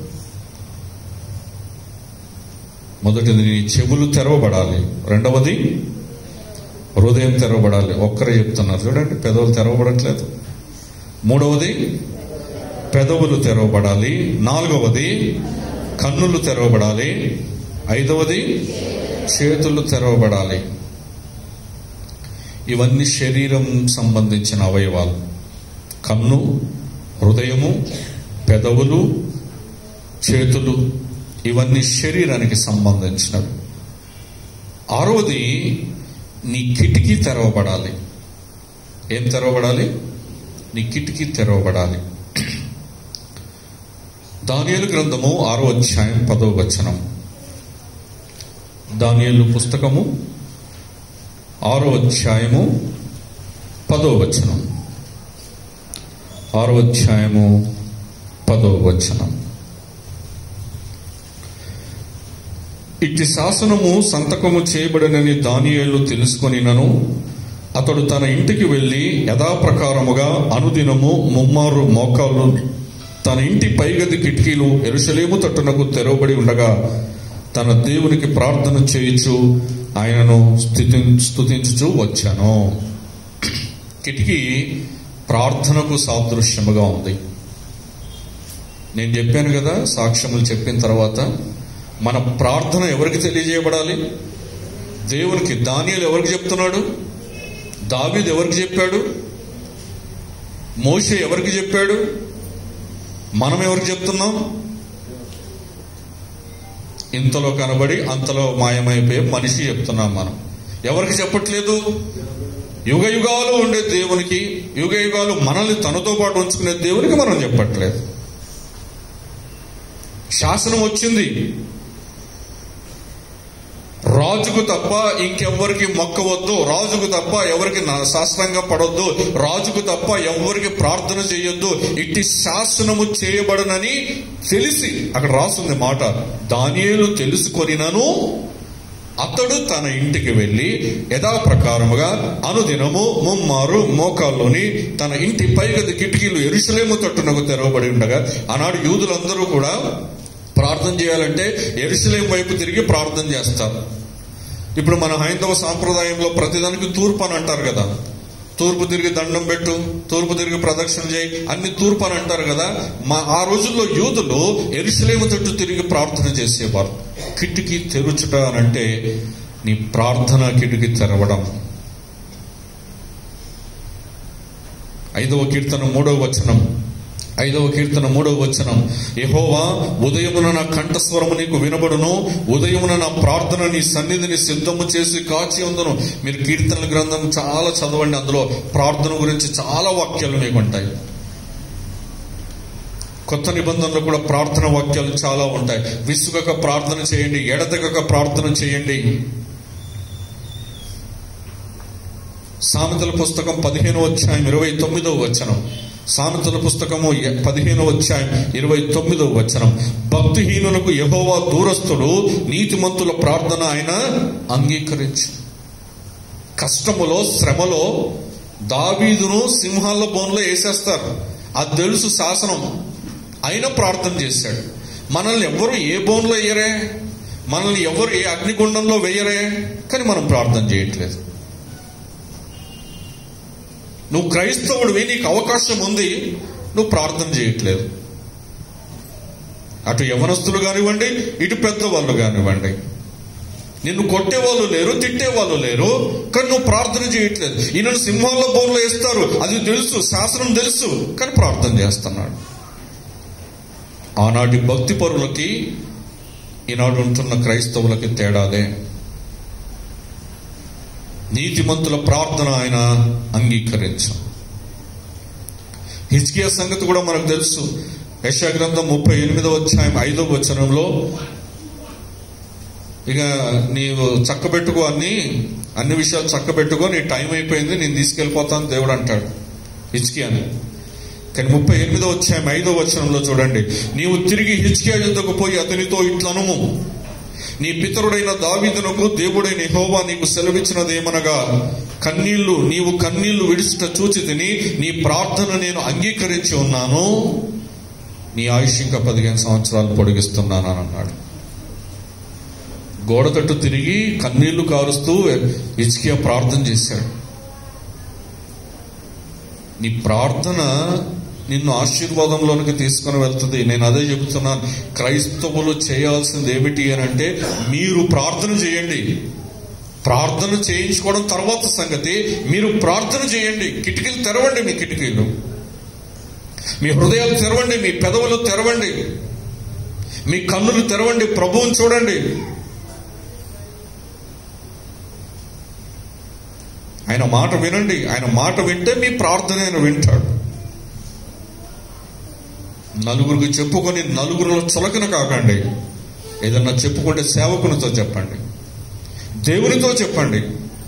మొదటిది నీ చెవులు తెరవబడాలి రెండవది హృదయం తెరవబడాలి ఒక్కరే చెప్తున్నారు చూడండి పెదవులు తెరవబడట్లేదు మూడవది పెదవులు తెరవబడాలి నాలుగవది కన్నులు తెరవబడాలి ఐదవది చేతులు తెరవబడాలి ఇవన్నీ శరీరం సంబంధించిన అవయవాలు కన్ను హృదయము పెదవులు చేతులు ఇవన్నీ శరీరానికి సంబంధించినవి ఆరవది నీ కిటికీ తెరవబడాలి ఏం తెరవబడాలి నీ కిటికీ తెరవబడాలి దానియలు గ్రంథము ఆరో అధ్యాయం పదో వచనం దానియలు పుస్తకము ఆరో అధ్యాయము పదో వచనం ఆరో అధ్యాయము పదో వచనం ఇట్టి శాసనము సంతకము చేయబడనని దానియేలు తెలుసుకొనినను అతడు తన ఇంటికి వెళ్లి యథాప్రకారముగా అనుదినము ముమ్మారు మోకాళ్ళు తన ఇంటి పైగది కిటికీలు ఎరుసలేము తట్టునకు తెరవబడి ఉండగా తన దేవునికి ప్రార్థన చేయించు ఆయనను స్థుతి స్థుతించుచు వచ్చాను కిటికీ ప్రార్థనకు సాదృశ్యముగా ఉంది నేను చెప్పాను కదా సాక్ష్యములు చెప్పిన తర్వాత మన ప్రార్థన ఎవరికి తెలియజేయబడాలి దేవునికి దానియలు ఎవరికి చెప్తున్నాడు దావీద్ ఎవరికి చెప్పాడు మోషే ఎవరికి చెప్పాడు మనం ఎవరికి చెప్తున్నాం ఇంతలో కనబడి అంతలో మాయమైపోయే మనిషి చెప్తున్నాం మనం ఎవరికి చెప్పట్లేదు యుగ యుగాలు ఉండే దేవునికి యుగ యుగాలు మనల్ని తనతో పాటు ఉంచుకునే దేవునికి మనం చెప్పట్లేదు శాసనం వచ్చింది రాజుకు తప్ప ఇంకెవ్వరికి మొక్కవద్దు రాజుకు తప్ప ఎవరికి శాస్త్రంగా పడొద్దు రాజుకు తప్ప ఎవరికి ప్రార్థన చేయొద్దు ఇట్టి శాసనము చేయబడనని తెలిసి అక్కడ రాస్తుంది మాట దానియేలు తెలుసుకొనినను అతడు తన ఇంటికి వెళ్లి యథాప్రకారముగా అనుదినము ముమ్మారు మోకాల్లోని తన ఇంటి పైగది కిటికీలు ఎరుసలేము తట్టునకు తెరవబడి ఉండగా ఆనాడు యూదులందరూ కూడా ప్రార్థన చేయాలంటే ఎరుసలేం వైపు తిరిగి ప్రార్థన చేస్తారు ఇప్పుడు మన హైందవ సాంప్రదాయంలో ప్రతిదానికి తూర్పు అని అంటారు కదా తూర్పు తిరిగి దండం పెట్టు తూర్పు తిరిగి ప్రదక్షిణ చేయి అన్ని తూర్పు అని అంటారు కదా మా ఆ రోజుల్లో యూదులు ఎరుసలేము తట్టు తిరిగి ప్రార్థన చేసేవారు కిటికీ తెరుచుట అని అంటే నీ ప్రార్థన కిటికీ తెరవడం ఐదవ కీర్తన మూడవ వచనం ఐదవ కీర్తన మూడవ వచనం యహోవా ఉదయమున నా కంఠస్వరము నీకు వినబడును ఉదయమున నా ప్రార్థన నీ సన్నిధిని సిద్ధము చేసి కాచి ఉందును మీరు కీర్తనల గ్రంథం చాలా చదవండి అందులో ప్రార్థన గురించి చాలా వాక్యాలు మీకు ఉంటాయి కొత్త నిబంధనలో కూడా ప్రార్థన వాక్యాలు చాలా ఉంటాయి విసుగక ప్రార్థన చేయండి ఎడతెగక ప్రార్థన చేయండి సామెతల పుస్తకం పదిహేను అధ్యాయం ఇరవై తొమ్మిదవ వచనం సామెతల పుస్తకము ఎ- పదిహేనవ అధ్యాయం ఇరవై తొమ్మిదవ వచనం భక్తిహీనులకు యహోవా దూరస్తుడు నీతిమంతుల ప్రార్థన ఆయన అంగీకరించు కష్టములో శ్రమలో దావీదును సింహాల బోన్లో వేసేస్తారు అది తెలుసు శాసనం అయినా ప్రార్థన చేశాడు మనల్ని ఎవరు ఏ బోన్లో వేయరే మనల్ని ఎవరు ఏ అగ్నిగుండంలో వేయరే కానీ మనం ప్రార్థన చేయట్లేదు నువ్వు క్రైస్తవుడివి నీకు అవకాశం ఉంది నువ్వు ప్రార్థన చేయట్లేదు అటు యవనస్తులు కానివ్వండి ఇటు పెద్దవాళ్ళు కానివ్వండి నిన్ను కొట్టేవాళ్ళు లేరు తిట్టేవాళ్ళు లేరు కానీ నువ్వు ప్రార్థన చేయట్లేదు ఈయనను సింహాల బోన్లో వేస్తారు అది తెలుసు శాసనం తెలుసు కానీ ప్రార్థన చేస్తున్నాడు ఆనాటి భక్తి పరులకి ఈనాడు ఉంటున్న క్రైస్తవులకి తేడాదే నీతిమంతుల ప్రార్థన ఆయన అంగీకరించు హిజ్కియా సంగతి కూడా మనకు తెలుసు యశా గ్రంథం ముప్పై ఎనిమిదవ అధ్యాయం ఐదవ వచనంలో ఇక నీవు చక్కబెట్టుకో అన్ని అన్ని విషయాలు చక్కబెట్టుకో నీ టైం అయిపోయింది నేను తీసుకెళ్ళిపోతాను దేవుడు అంటాడు హిజ్కియాని కానీ ముప్పై ఎనిమిదో అధ్యాయం ఐదో వచనంలో చూడండి నీవు తిరిగి హిజ్కియా యుద్ధకు పోయి అతనితో ఇట్లనుము నీ పితరుడైన దావీదునకు దేవుడైన యెహోవా నీకు సెలవిచ్చినదేమనగా కన్నీళ్లు నీవు కన్నీళ్లు విడిచిట చూచి తిని నీ ప్రార్థన నేను అంగీకరించి ఉన్నాను నీ ఆయుష్ ఇంకా పదిహేను సంవత్సరాలు పొడిగిస్తున్నాను అని అన్నాడు గోడ తట్టు తిరిగి కన్నీళ్లు కారుస్తూ ఇచ్కియా ప్రార్థన చేశాడు నీ ప్రార్థన నిన్ను ఆశీర్వాదంలోనికి తీసుకుని వెళ్తుంది నేను అదే చెబుతున్నాను క్రైస్తవులు చేయాల్సింది ఏమిటి అని అంటే మీరు ప్రార్థన చేయండి ప్రార్థన చేయించుకోవడం తర్వాత సంగతి మీరు ప్రార్థన చేయండి కిటికీలు తెరవండి మీ కిటికీలు మీ హృదయాలు తెరవండి మీ పెదవులు తెరవండి మీ కన్నులు తెరవండి ప్రభువుని చూడండి ఆయన మాట వినండి ఆయన మాట వింటే మీ ప్రార్థన ఆయన వింటాడు నలుగురికి చెప్పుకొని నలుగురిలో చులకన కాకండి ఏదన్నా చెప్పుకుంటే సేవకునితో చెప్పండి దేవునితో చెప్పండి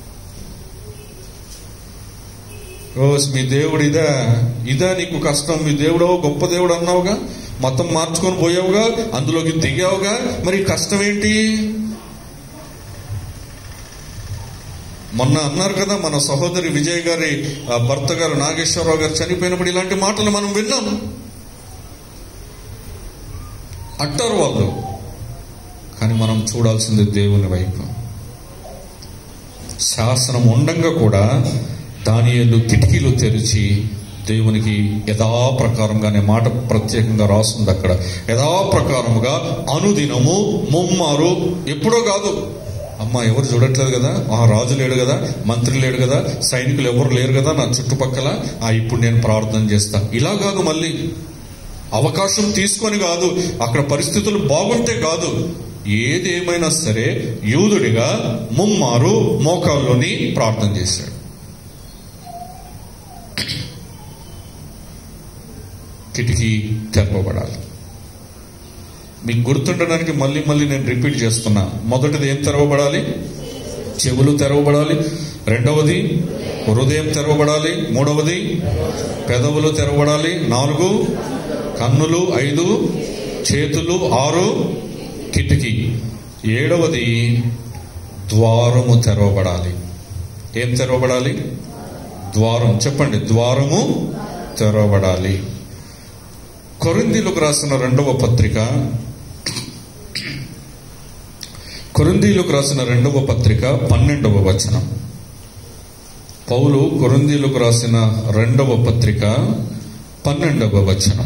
రోజ్ మీ దేవుడు ఇదా ఇదా నీకు కష్టం మీ దేవుడో గొప్ప దేవుడు అన్నావుగా మొత్తం మార్చుకొని పోయావుగా అందులోకి దిగావుగా మరి కష్టం ఏంటి మొన్న అన్నారు కదా మన సహోదరి విజయ్ గారి ఆ, భర్త గారు నాగేశ్వరరావు గారు చనిపోయినప్పుడు ఇలాంటి మాటలు మనం విన్నాం అంటారు వాళ్ళు కానీ మనం చూడాల్సింది దేవుని వైపు శాసనం ఉండంగా కూడా దానియలు కిటికీలు తెరిచి దేవునికి యథాప్రకారంగానే మాట ప్రత్యేకంగా రాస్తుంది అక్కడ యథాప్రకారముగా అనుదినము ముమ్మారు ఎప్పుడో కాదు అమ్మ ఎవరు చూడట్లేదు కదా ఆ రాజు లేడు కదా మంత్రి లేడు కదా సైనికులు ఎవరు లేరు కదా నా చుట్టుపక్కల ఆ ఇప్పుడు నేను ప్రార్థన చేస్తా ఇలా కాదు మళ్ళీ అవకాశం తీసుకొని కాదు అక్కడ పరిస్థితులు బాగుంటే కాదు ఏదేమైనా సరే యూదుడిగా ముమ్మారు మోకాల్లోని ప్రార్థన చేశాడు కిటికీ తెరవబడాలి మీకు గుర్తుండడానికి మళ్ళీ మళ్ళీ నేను రిపీట్ చేస్తున్నా మొదటిది ఏం తెరవబడాలి చెవులు తెరవబడాలి రెండవది హృదయం తెరవబడాలి మూడవది పెదవులు తెరవబడాలి నాలుగు కన్నులు ఐదు చేతులు ఆరు కిటికీ ఏడవది ద్వారము తెరవబడాలి ఏం తెరవబడాలి ద్వారం చెప్పండి ద్వారము తెరవబడాలి కొరిందీలకు రాసిన రెండవ పత్రిక కొరిందీలకు రాసిన రెండవ పత్రిక పన్నెండవ వచనం పౌలు కొరిందీలకు రాసిన రెండవ పత్రిక పన్నెండవ వచనం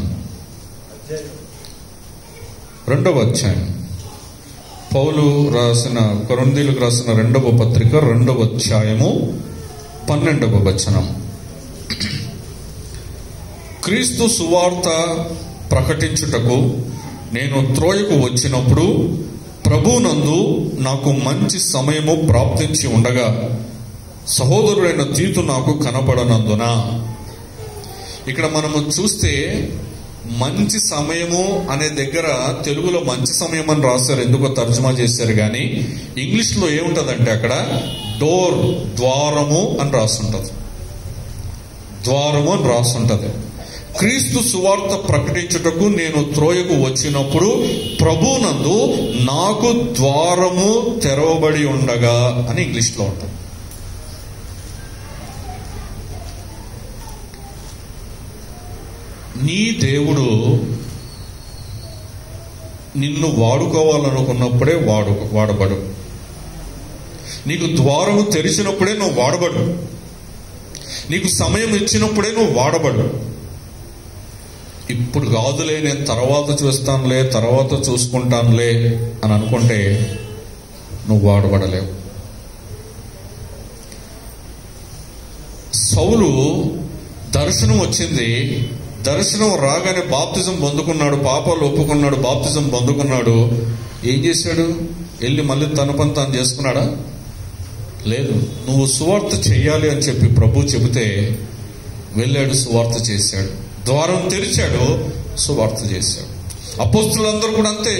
రెండవ అధ్యాయం పౌలు రాసిన కొరందీలకు రాసిన రెండవ పత్రిక రెండవ అధ్యాయము పన్నెండవ వచనం క్రీస్తు సువార్త ప్రకటించుటకు నేను త్రోయకు వచ్చినప్పుడు ప్రభునందు నాకు మంచి సమయము ప్రాప్తించి ఉండగా సహోదరుడైన తీతు నాకు కనపడనందున ఇక్కడ మనము చూస్తే మంచి సమయము అనే దగ్గర తెలుగులో మంచి సమయం అని రాస్తారు ఎందుకో తర్జుమా చేశారు కానీ ఇంగ్లీష్లో ఏముంటదంటే అక్కడ డోర్ ద్వారము అని రాస్తుంటది ద్వారము అని రాస్తుంటది క్రీస్తు సువార్త ప్రకటించుటకు నేను త్రోయకు వచ్చినప్పుడు ప్రభునందు నాకు ద్వారము తెరవబడి ఉండగా అని ఇంగ్లీష్లో ఉంటుంది నీ దేవుడు నిన్ను వాడుకోవాలనుకున్నప్పుడే వాడు వాడబడు నీకు ద్వారము తెరిచినప్పుడే నువ్వు వాడబడు నీకు సమయం ఇచ్చినప్పుడే నువ్వు వాడబడు ఇప్పుడు కాదులే నేను తర్వాత చూస్తానులే తర్వాత చూసుకుంటానులే అని అనుకుంటే నువ్వు వాడబడలేవు సౌలు దర్శనం వచ్చింది దర్శనం రాగానే బాప్తిజం పొందుకున్నాడు పాపాలు ఒప్పుకున్నాడు బాప్తిజం పొందుకున్నాడు ఏం చేశాడు వెళ్ళి మళ్ళీ తన పని తాను చేసుకున్నాడా లేదు నువ్వు సువార్త చెయ్యాలి అని చెప్పి ప్రభు చెబితే వెళ్ళాడు సువార్త చేశాడు ద్వారం తెరిచాడు సువార్త చేశాడు అపోస్తులందరూ కూడా అంతే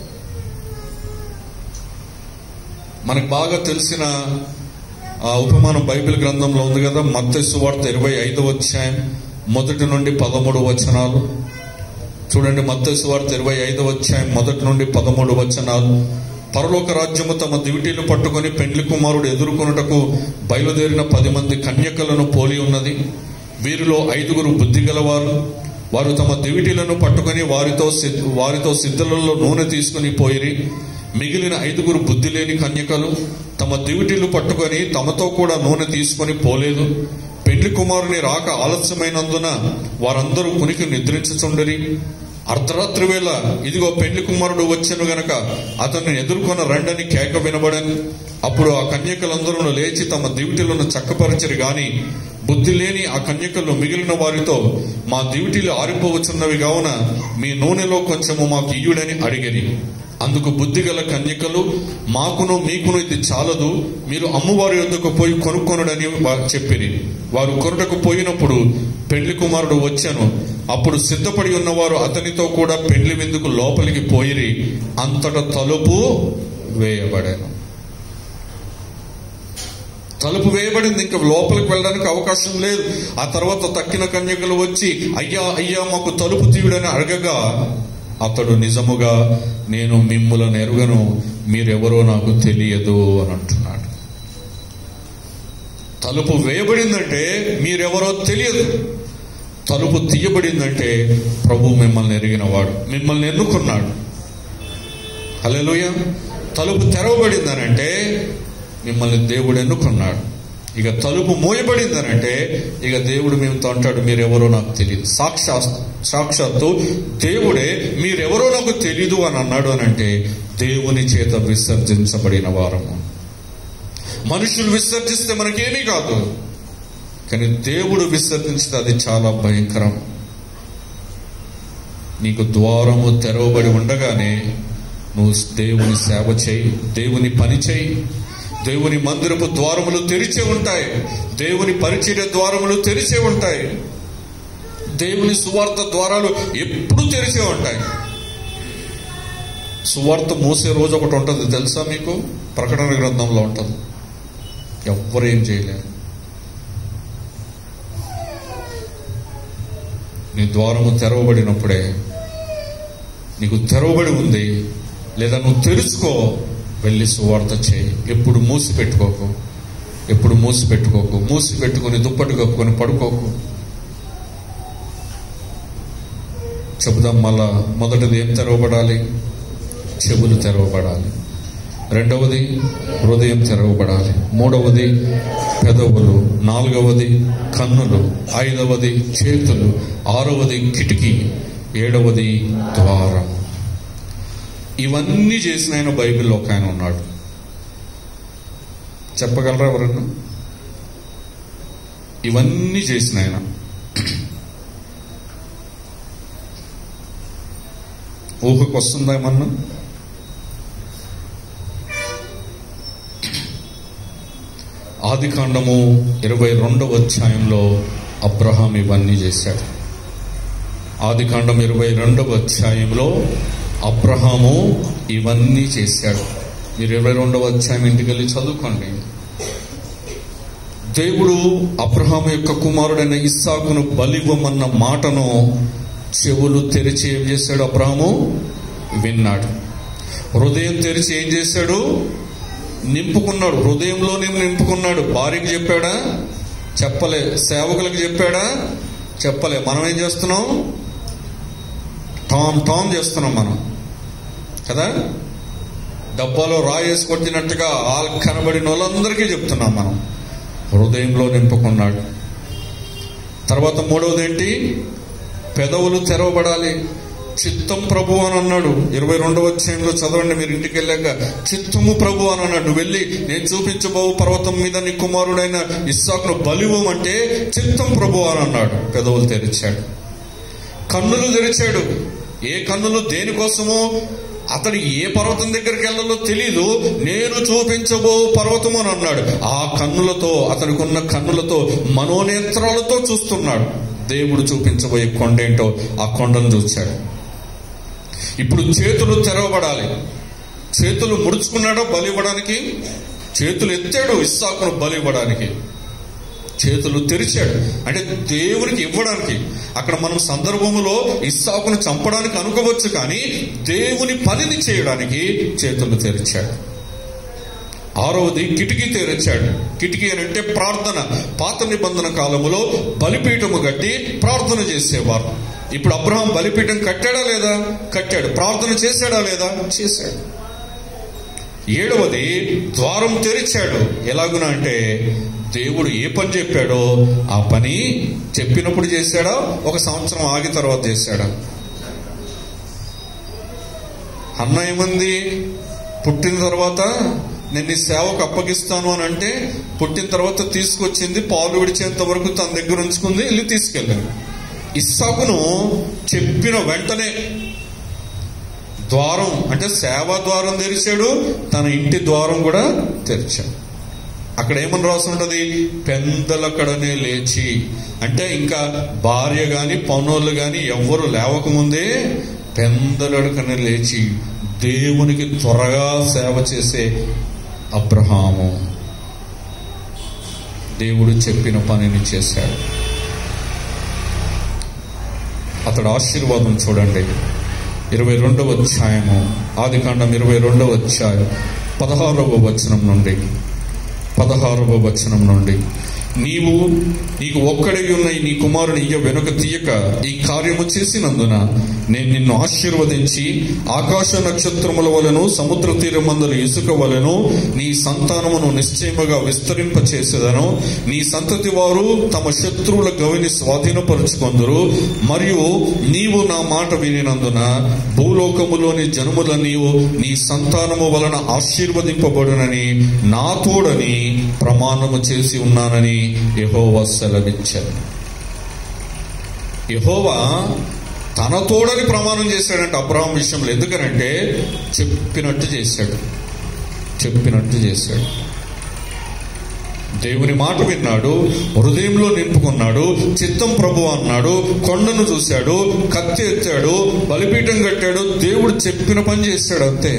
మనకు బాగా తెలిసిన ఆ ఉపమానం బైబిల్ గ్రంథంలో ఉంది కదా మత్త సువార్త ఇరవై ఐదవ అధ్యాయం మొదటి నుండి పదమూడు వచనాలు చూడండి మత్త సువార్త ఇరవై ఐదవ అధ్యాయం మొదటి నుండి పదమూడు వచనాలు పరలోక రాజ్యము తమ దివిటీలు పట్టుకొని పెండ్లి కుమారుడు ఎదుర్కొనుటకు బయలుదేరిన పది మంది కన్యకలను పోలి ఉన్నది వీరిలో ఐదుగురు బుద్ధి గలవారు వారు తమ దివిటీలను పట్టుకొని వారితో సిద్- వారితో సిద్ధలలో నూనె తీసుకుని పోయిరి మిగిలిన ఐదుగురు బుద్ధి లేని కన్యకలు తమ దివిటీలు పట్టుకొని తమతో కూడా నూనె తీసుకొని పోలేదు పెండ్లి కుమారుని రాక ఆలస్యమైనందున వారందరూ కునికి నిద్రించుచుండరి అర్ధరాత్రి వేళ ఇదిగో పెళ్లి కుమారుడు వచ్చెను గనక అతన్ని ఎదుర్కొన్న రండని కేక వినబడను అప్పుడు ఆ కన్యకలందరూ లేచి తమ దివిటీలను చక్కపరచరు గాని బుద్ధి లేని ఆ కన్యకలు మిగిలిన వారితో మా దివిటీలు ఆరిపోవచ్చున్నవి కావున మీ నూనెలో కొంచెము మాకు ఇయ్యుడని అడిగిరి అందుకు బుద్ధిగల కన్యకలు మాకును మీకును ఇది చాలదు మీరు అమ్మవారి యొద్దకు పోయి కొనుక్కొనుడని వా- చెప్పిరి వారు కొనుటకు పోయినప్పుడు పెళ్లి కుమారుడు వచ్చాను అప్పుడు సిద్ధపడి ఉన్నవారు అతనితో కూడా పెళ్లి విందుకు లోపలికి పోయిరి అంతట తలుపు వేయబడాను తలుపు వేయబడింది ఇంకా లోపలికి వెళ్ళడానికి అవకాశం లేదు ఆ తర్వాత తక్కిన కన్యకలు వచ్చి అయ్యా అయ్యా మాకు తలుపు తీయుడని అడగగా అతడు నిజముగా నేను మిమ్ములను ఎరుగను మీరెవరో నాకు తెలియదు అని అంటున్నాడు తలుపు వేయబడిందంటే మీరెవరో తెలియదు తలుపు తీయబడిందంటే ప్రభు మిమ్మల్ని ఎరిగినవాడు మిమ్మల్ని ఎన్నుకున్నాడు హల్లెలూయా తలుపు తెరవబడిందనంటే మిమ్మల్ని దేవుడు ఎన్నుకున్నాడు ఇక తలుపు మూయబడిందనంటే ఇక దేవుడు మేముతో అంటాడు మీరెవరో నాకు తెలియదు సాక్షా సాక్షాత్తు దేవుడే మీరెవరో నాకు తెలియదు అని అన్నాడు అని అంటే దేవుని చేత విసర్జించబడిన వారము మనుషులు విసర్జిస్తే మనకేమీ కాదు కానీ దేవుడు విసర్జించితే అది చాలా భయంకరం నీకు ద్వారము తెరవబడి ఉండగానే నువ్వు దేవుని సేవ చేయి దేవుని పని చేయి దేవుని మందిరపు ద్వారములు తెరిచే ఉంటాయి దేవుని పరిచర్య ద్వారములు తెరిచే ఉంటాయి దేవుని సువార్త ద్వారాలు ఎప్పుడు తెరిచే ఉంటాయి సువార్త మూసే రోజు ఒకటి ఉంటుంది తెలుసా మీకు ప్రకటన గ్రంథంలో ఉంటుంది ఎవ్వరు ఏం చేయలేరు నీ ద్వారము తెరవబడినప్పుడే నీకు తెరవబడి ఉంది లేదా నువ్వు తెరుచుకో వెళ్ళి సువార్త చేయి ఎప్పుడు మూసి పెట్టుకోకు ఎప్పుడు మూసి పెట్టుకోకు మూసి పెట్టుకొని దుప్పటి కప్పుకొని పడుకోకు చెబుదాం మళ్ళా మొదటిది ఏం తెరవబడాలి చెవులు తెరవబడాలి రెండవది హృదయం తెరవబడాలి మూడవది పెదవులు నాలుగవది కన్నులు ఐదవది చేతులు ఆరవది కిటికీ ఏడవది ద్వారం ఇవన్నీ చేసిన ఆయన బైబిల్లో ఒక ఆయన ఉన్నాడు చెప్పగలరా ఎవరన్నా ఇవన్నీ చేసిన ఆయన ఊహకు వస్తుందా ఏమన్నా ఆది కాండము ఇరవై రెండవ అధ్యాయంలో అబ్రహాం ఇవన్నీ చేశాడు ఆది కాండం ఇరవై రెండవ అధ్యాయంలో అబ్రహాము ఇవన్నీ చేశాడు మీరు ఇరవై రెండవ అధ్యాయం ఇంటికి వెళ్ళి చదువుకోండి దేవుడు అబ్రహాం యొక్క కుమారుడైన ఇస్సాకును బలివ్వమన్న మాటను చెవులు తెరిచి ఏం చేశాడు అబ్రహాము విన్నాడు హృదయం తెరిచి ఏం చేశాడు నింపుకున్నాడు హృదయంలోనే నింపుకున్నాడు భార్యకి చెప్పాడా చెప్పలే సేవకులకు చెప్పాడా చెప్పలే మనం ఏం చేస్తున్నాం టామ్ టామ్ చేస్తున్నాం మనం కదా డబ్బాలో రాయేసి కొట్టినట్టుగా వాళ్ళకి కనబడిన వాళ్ళందరికీ చెప్తున్నాం మనం హృదయంలో నింపుకున్నాడు తర్వాత మూడవది ఏంటి పెదవులు తెరవబడాలి చిత్తం ప్రభు అని అన్నాడు ఇరవై రెండవ అధ్యాయంలో చదవండి మీరు ఇంటికి వెళ్ళాక చిత్తము ప్రభు అని అన్నాడు నువ్వు వెళ్ళి నేను చూపించబోవు పర్వతం మీద నీ కుమారుడైన ఇస్సాకును బలివ్వమంటే చిత్తం ప్రభు అని అన్నాడు పెదవులు తెరిచాడు కన్నులు తెరిచాడు ఏ కన్నులు దేనికోసమో అతడు ఏ పర్వతం దగ్గరికి వెళ్ళాలో తెలియదు నేను చూపించబో పర్వతం అని అన్నాడు ఆ కన్నులతో అతనికి ఉన్న కన్నులతో మనోనేత్రాలతో చూస్తున్నాడు దేవుడు చూపించబోయే కొండ ఏంటో ఆ కొండను చూశాడు ఇప్పుడు చేతులు తెరవబడాలి చేతులు ముడుచుకున్నాడో బలి ఇవ్వడానికి చేతులు ఎత్తాడు ఇస్సాకును బలి ఇవ్వడానికి చేతులు తెరిచాడు అంటే దేవునికి ఇవ్వడానికి అక్కడ మనం సందర్భములో ఇస్సాకును చంపడానికి అనుకోవచ్చు కానీ దేవుని పనిని చేయడానికి చేతులు తెరిచాడు ఆరవది కిటికీ తెరిచాడు కిటికీ అని అంటే ప్రార్థన పాత నిబంధన కాలములో బలిపీఠము కట్టి ప్రార్థన చేసేవారు ఇప్పుడు అబ్రహం బలిపీఠం కట్టాడా లేదా కట్టాడు ప్రార్థన చేశాడా లేదా చేశాడు ఏడవది ద్వారం తెరిచాడు ఎలాగున అంటే దేవుడు ఏ పని చెప్పాడో ఆ పని చెప్పినప్పుడు చేశాడా ఒక సంవత్సరం ఆగి తర్వాత చేశాడా అన్న ఏమంది పుట్టిన తర్వాత నేను నీ సేవకు అప్పగిస్తాను అని అంటే పుట్టిన తర్వాత తీసుకొచ్చింది పాలు విడిచేంత వరకు తన దగ్గర ఉంచుకుంది వెళ్ళి తీసుకెళ్ళాను ఇస్సాకును చెప్పిన వెంటనే ద్వారం అంటే సేవా ద్వారం తెరిచాడు తన ఇంటి ద్వారం కూడా తెరిచాడు అక్కడ ఏమని రాసి ఉంటది పెందలకడనే లేచి అంటే ఇంకా భార్య గాని పనులు గాని ఎవ్వరు లేవకముందే పెందలకనే లేచి దేవునికి త్వరగా సేవ చేసే అబ్రహాము దేవుడు చెప్పిన పనిని చేశాడు అతడు ఆశీర్వాదం చూడండి ఇరవై రెండవ అధ్యాయము ఆది కాండం ఇరవై రెండవ అధ్యాయం పదహారవ వచనం నుండి పదహారవ వచనం నుండి నీవు నీకు ఒక్కడే ఉన్న ఈ నీ కుమారుని ఇయ్య వెనుక తీయక ఈ కార్యము చేసినందున నేను నిన్ను ఆశీర్వదించి ఆకాశ నక్షత్రముల వలెను సముద్ర తీరమందుల ఇసుక వలెను నీ సంతానమును నిశ్చయముగా విస్తరింప చేసేదను నీ సంతతి వారు తమ శత్రువుల గవిని స్వాధీనపరుచుకొందరు మరియు నీవు నా మాట వినినందున భూలోకములోని జనముల నీవు నీ సంతానము వలన ఆశీర్వదింపబడునని నా తోడని ప్రమాణము చేసి ఉన్నానని యహోవా సెలవిచ్చాను యహోవా తన తోడని ప్రమాణం చేశాడంటే అబ్రహాం విషయంలో ఎందుకనంటే చెప్పినట్టు చేశాడు చెప్పినట్టు చేశాడు దేవుని మాట విన్నాడు హృదయంలో నింపుకున్నాడు చిత్తం ప్రభు అన్నాడు కొండను చూశాడు కత్తి ఎత్తాడు బలిపీఠం కట్టాడు దేవుడు చెప్పిన పని చేశాడు అంతే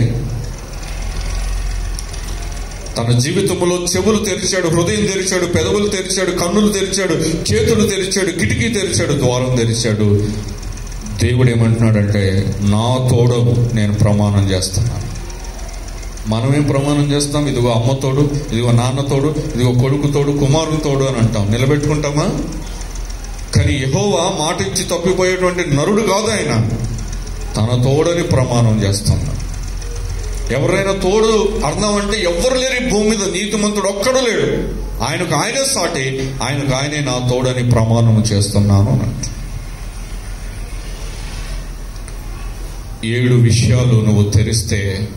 తన జీవితంలో చెవులు తెరిచాడు హృదయం తెరిచాడు పెదవులు తెరిచాడు కన్నులు తెరిచాడు చేతులు తెరిచాడు కిటికీ తెరిచాడు ద్వారం తెరిచాడు దేవుడు ఏమంటున్నాడంటే నా తోడు నేను ప్రమాణం చేస్తున్నాను మనమేం ప్రమాణం చేస్తాం ఇదిగో అమ్మ తోడు ఇదిగో నాన్న తోడు ఇదిగో కొడుకు తోడు కుమారుని తోడు అని అంటాం నిలబెట్టుకుంటామా కానీ యహోవా మాట ఇచ్చి తప్పిపోయేటువంటి నరుడు కాదు ఆయన తన తోడని ప్రమాణం చేస్తున్నాడు ఎవరైనా తోడు అర్థం అంటే ఎవరు లేరు ఈ భూమి మీద నీతిమంతుడు ఒక్కడు లేడు ఆయనకు ఆయనే సాటి ఆయనకు ఆయనే నా తోడని ప్రమాణం చేస్తున్నాను అన్నట్టు ఏడు విషయాలు నువ్వు తెరిస్తే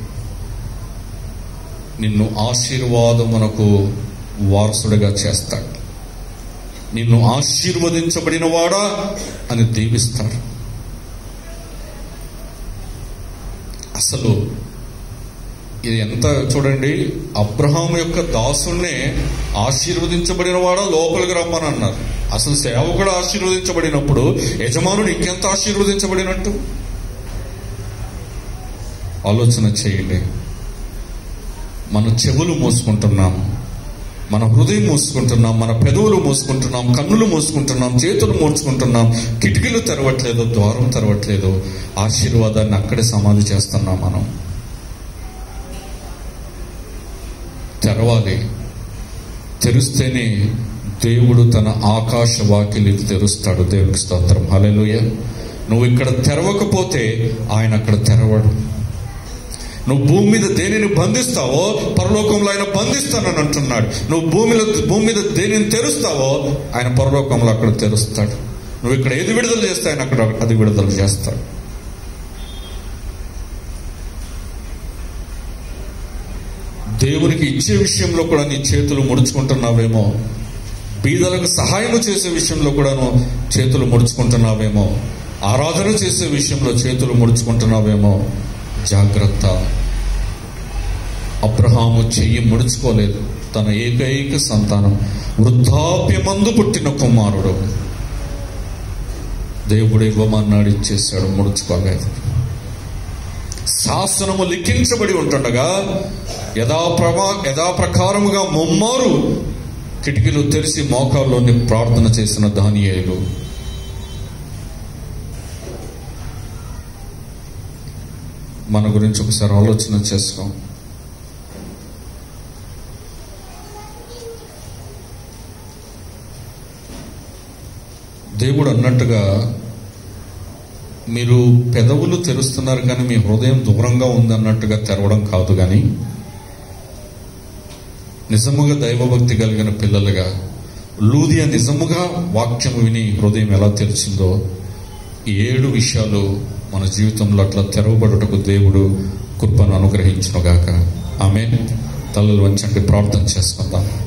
నిన్ను ఆశీర్వాదమునకు వారసుడిగా చేస్తాడు నిన్ను ఆశీర్వదించబడిన వాడా అని దీవిస్తాడు అసలు ఇది ఎంత చూడండి అబ్రహాం యొక్క దాసుణ్ణే ఆశీర్వదించబడిన వాడా లోపలికి రమ్మని అన్నారు అసలు సేవకుడు ఆశీర్వదించబడినప్పుడు యజమానుడు ఇంకెంత ఆశీర్వదించబడినట్టు ఆలోచన చేయండి మన చెవులు మూసుకుంటున్నాం మన హృదయం మూసుకుంటున్నాం మన పెదవులు మూసుకుంటున్నాం కన్నులు మూసుకుంటున్నాం చేతులు మూసుకుంటున్నాం కిటికీలు తెరవట్లేదు ద్వారం తెరవట్లేదు ఆశీర్వాదాన్ని అక్కడే సమాధి చేస్తున్నాం మనం తెరవాలి తెరిస్తేనే దేవుడు తన ఆకాశ వాకిలి తెరుస్తాడు దేవునికి స్తోత్రం హల్లెలూయా నువ్వు ఇక్కడ తెరవకపోతే ఆయన అక్కడ తెరవడు నువ్వు భూమి మీద దేనిని బంధిస్తావో పరలోకంలో ఆయన బంధిస్తానని అంటున్నాడు నువ్వు భూమిలో భూమి మీద దేనిని తెరుస్తావో ఆయన పరలోకంలో అక్కడ తెరుస్తాడు నువ్వు ఇక్కడ ఏది విడుదల చేస్తే ఆయన అక్కడ అది విడుదల చేస్తాడు దేవునికి ఇచ్చే విషయంలో కూడా నీ చేతులు ముడుచుకుంటున్నావేమో బీదలకు సహాయం చేసే విషయంలో కూడాను చేతులు ముడుచుకుంటున్నావేమో ఆరాధన చేసే విషయంలో చేతులు ముడుచుకుంటున్నావేమో జాగ్రత్త అబ్రహాము చెయ్యి ముడుచుకోలేదు తన ఏకైక సంతానం వృద్ధాప్యమందు పుట్టిన కుమారుడు దేవుడు ఇవ్వమన్నాడు ఇచ్చేశాడు ముడుచుకోలేదు శాసనము లిఖించబడి ఉంటుండగా యథాప్రమా యథాప్రకారముగా ముమ్మారు కిటికీలు తెరిచి మోకాల్లోని ప్రార్థన చేసిన దానియేలు మన గురించి ఒకసారి ఆలోచన చేసుకో దేవుడు అన్నట్టుగా మీరు పెదవులు తెరుస్తున్నారు కానీ మీ హృదయం దూరంగా ఉందన్నట్టుగా తెరవడం కాదు కానీ నిజముగా దైవభక్తి కలిగిన పిల్లలుగా లూదియా నిజముగా వాక్యం విని హృదయం ఎలా తెరిచిందో ఈ ఏడు విషయాలు మన జీవితంలో అట్లా తెరవబడుటకు దేవుడు కృపను అనుగ్రహించునుగాక ఆమె తలలు వంచండి ప్రార్థన చేసుకుందాం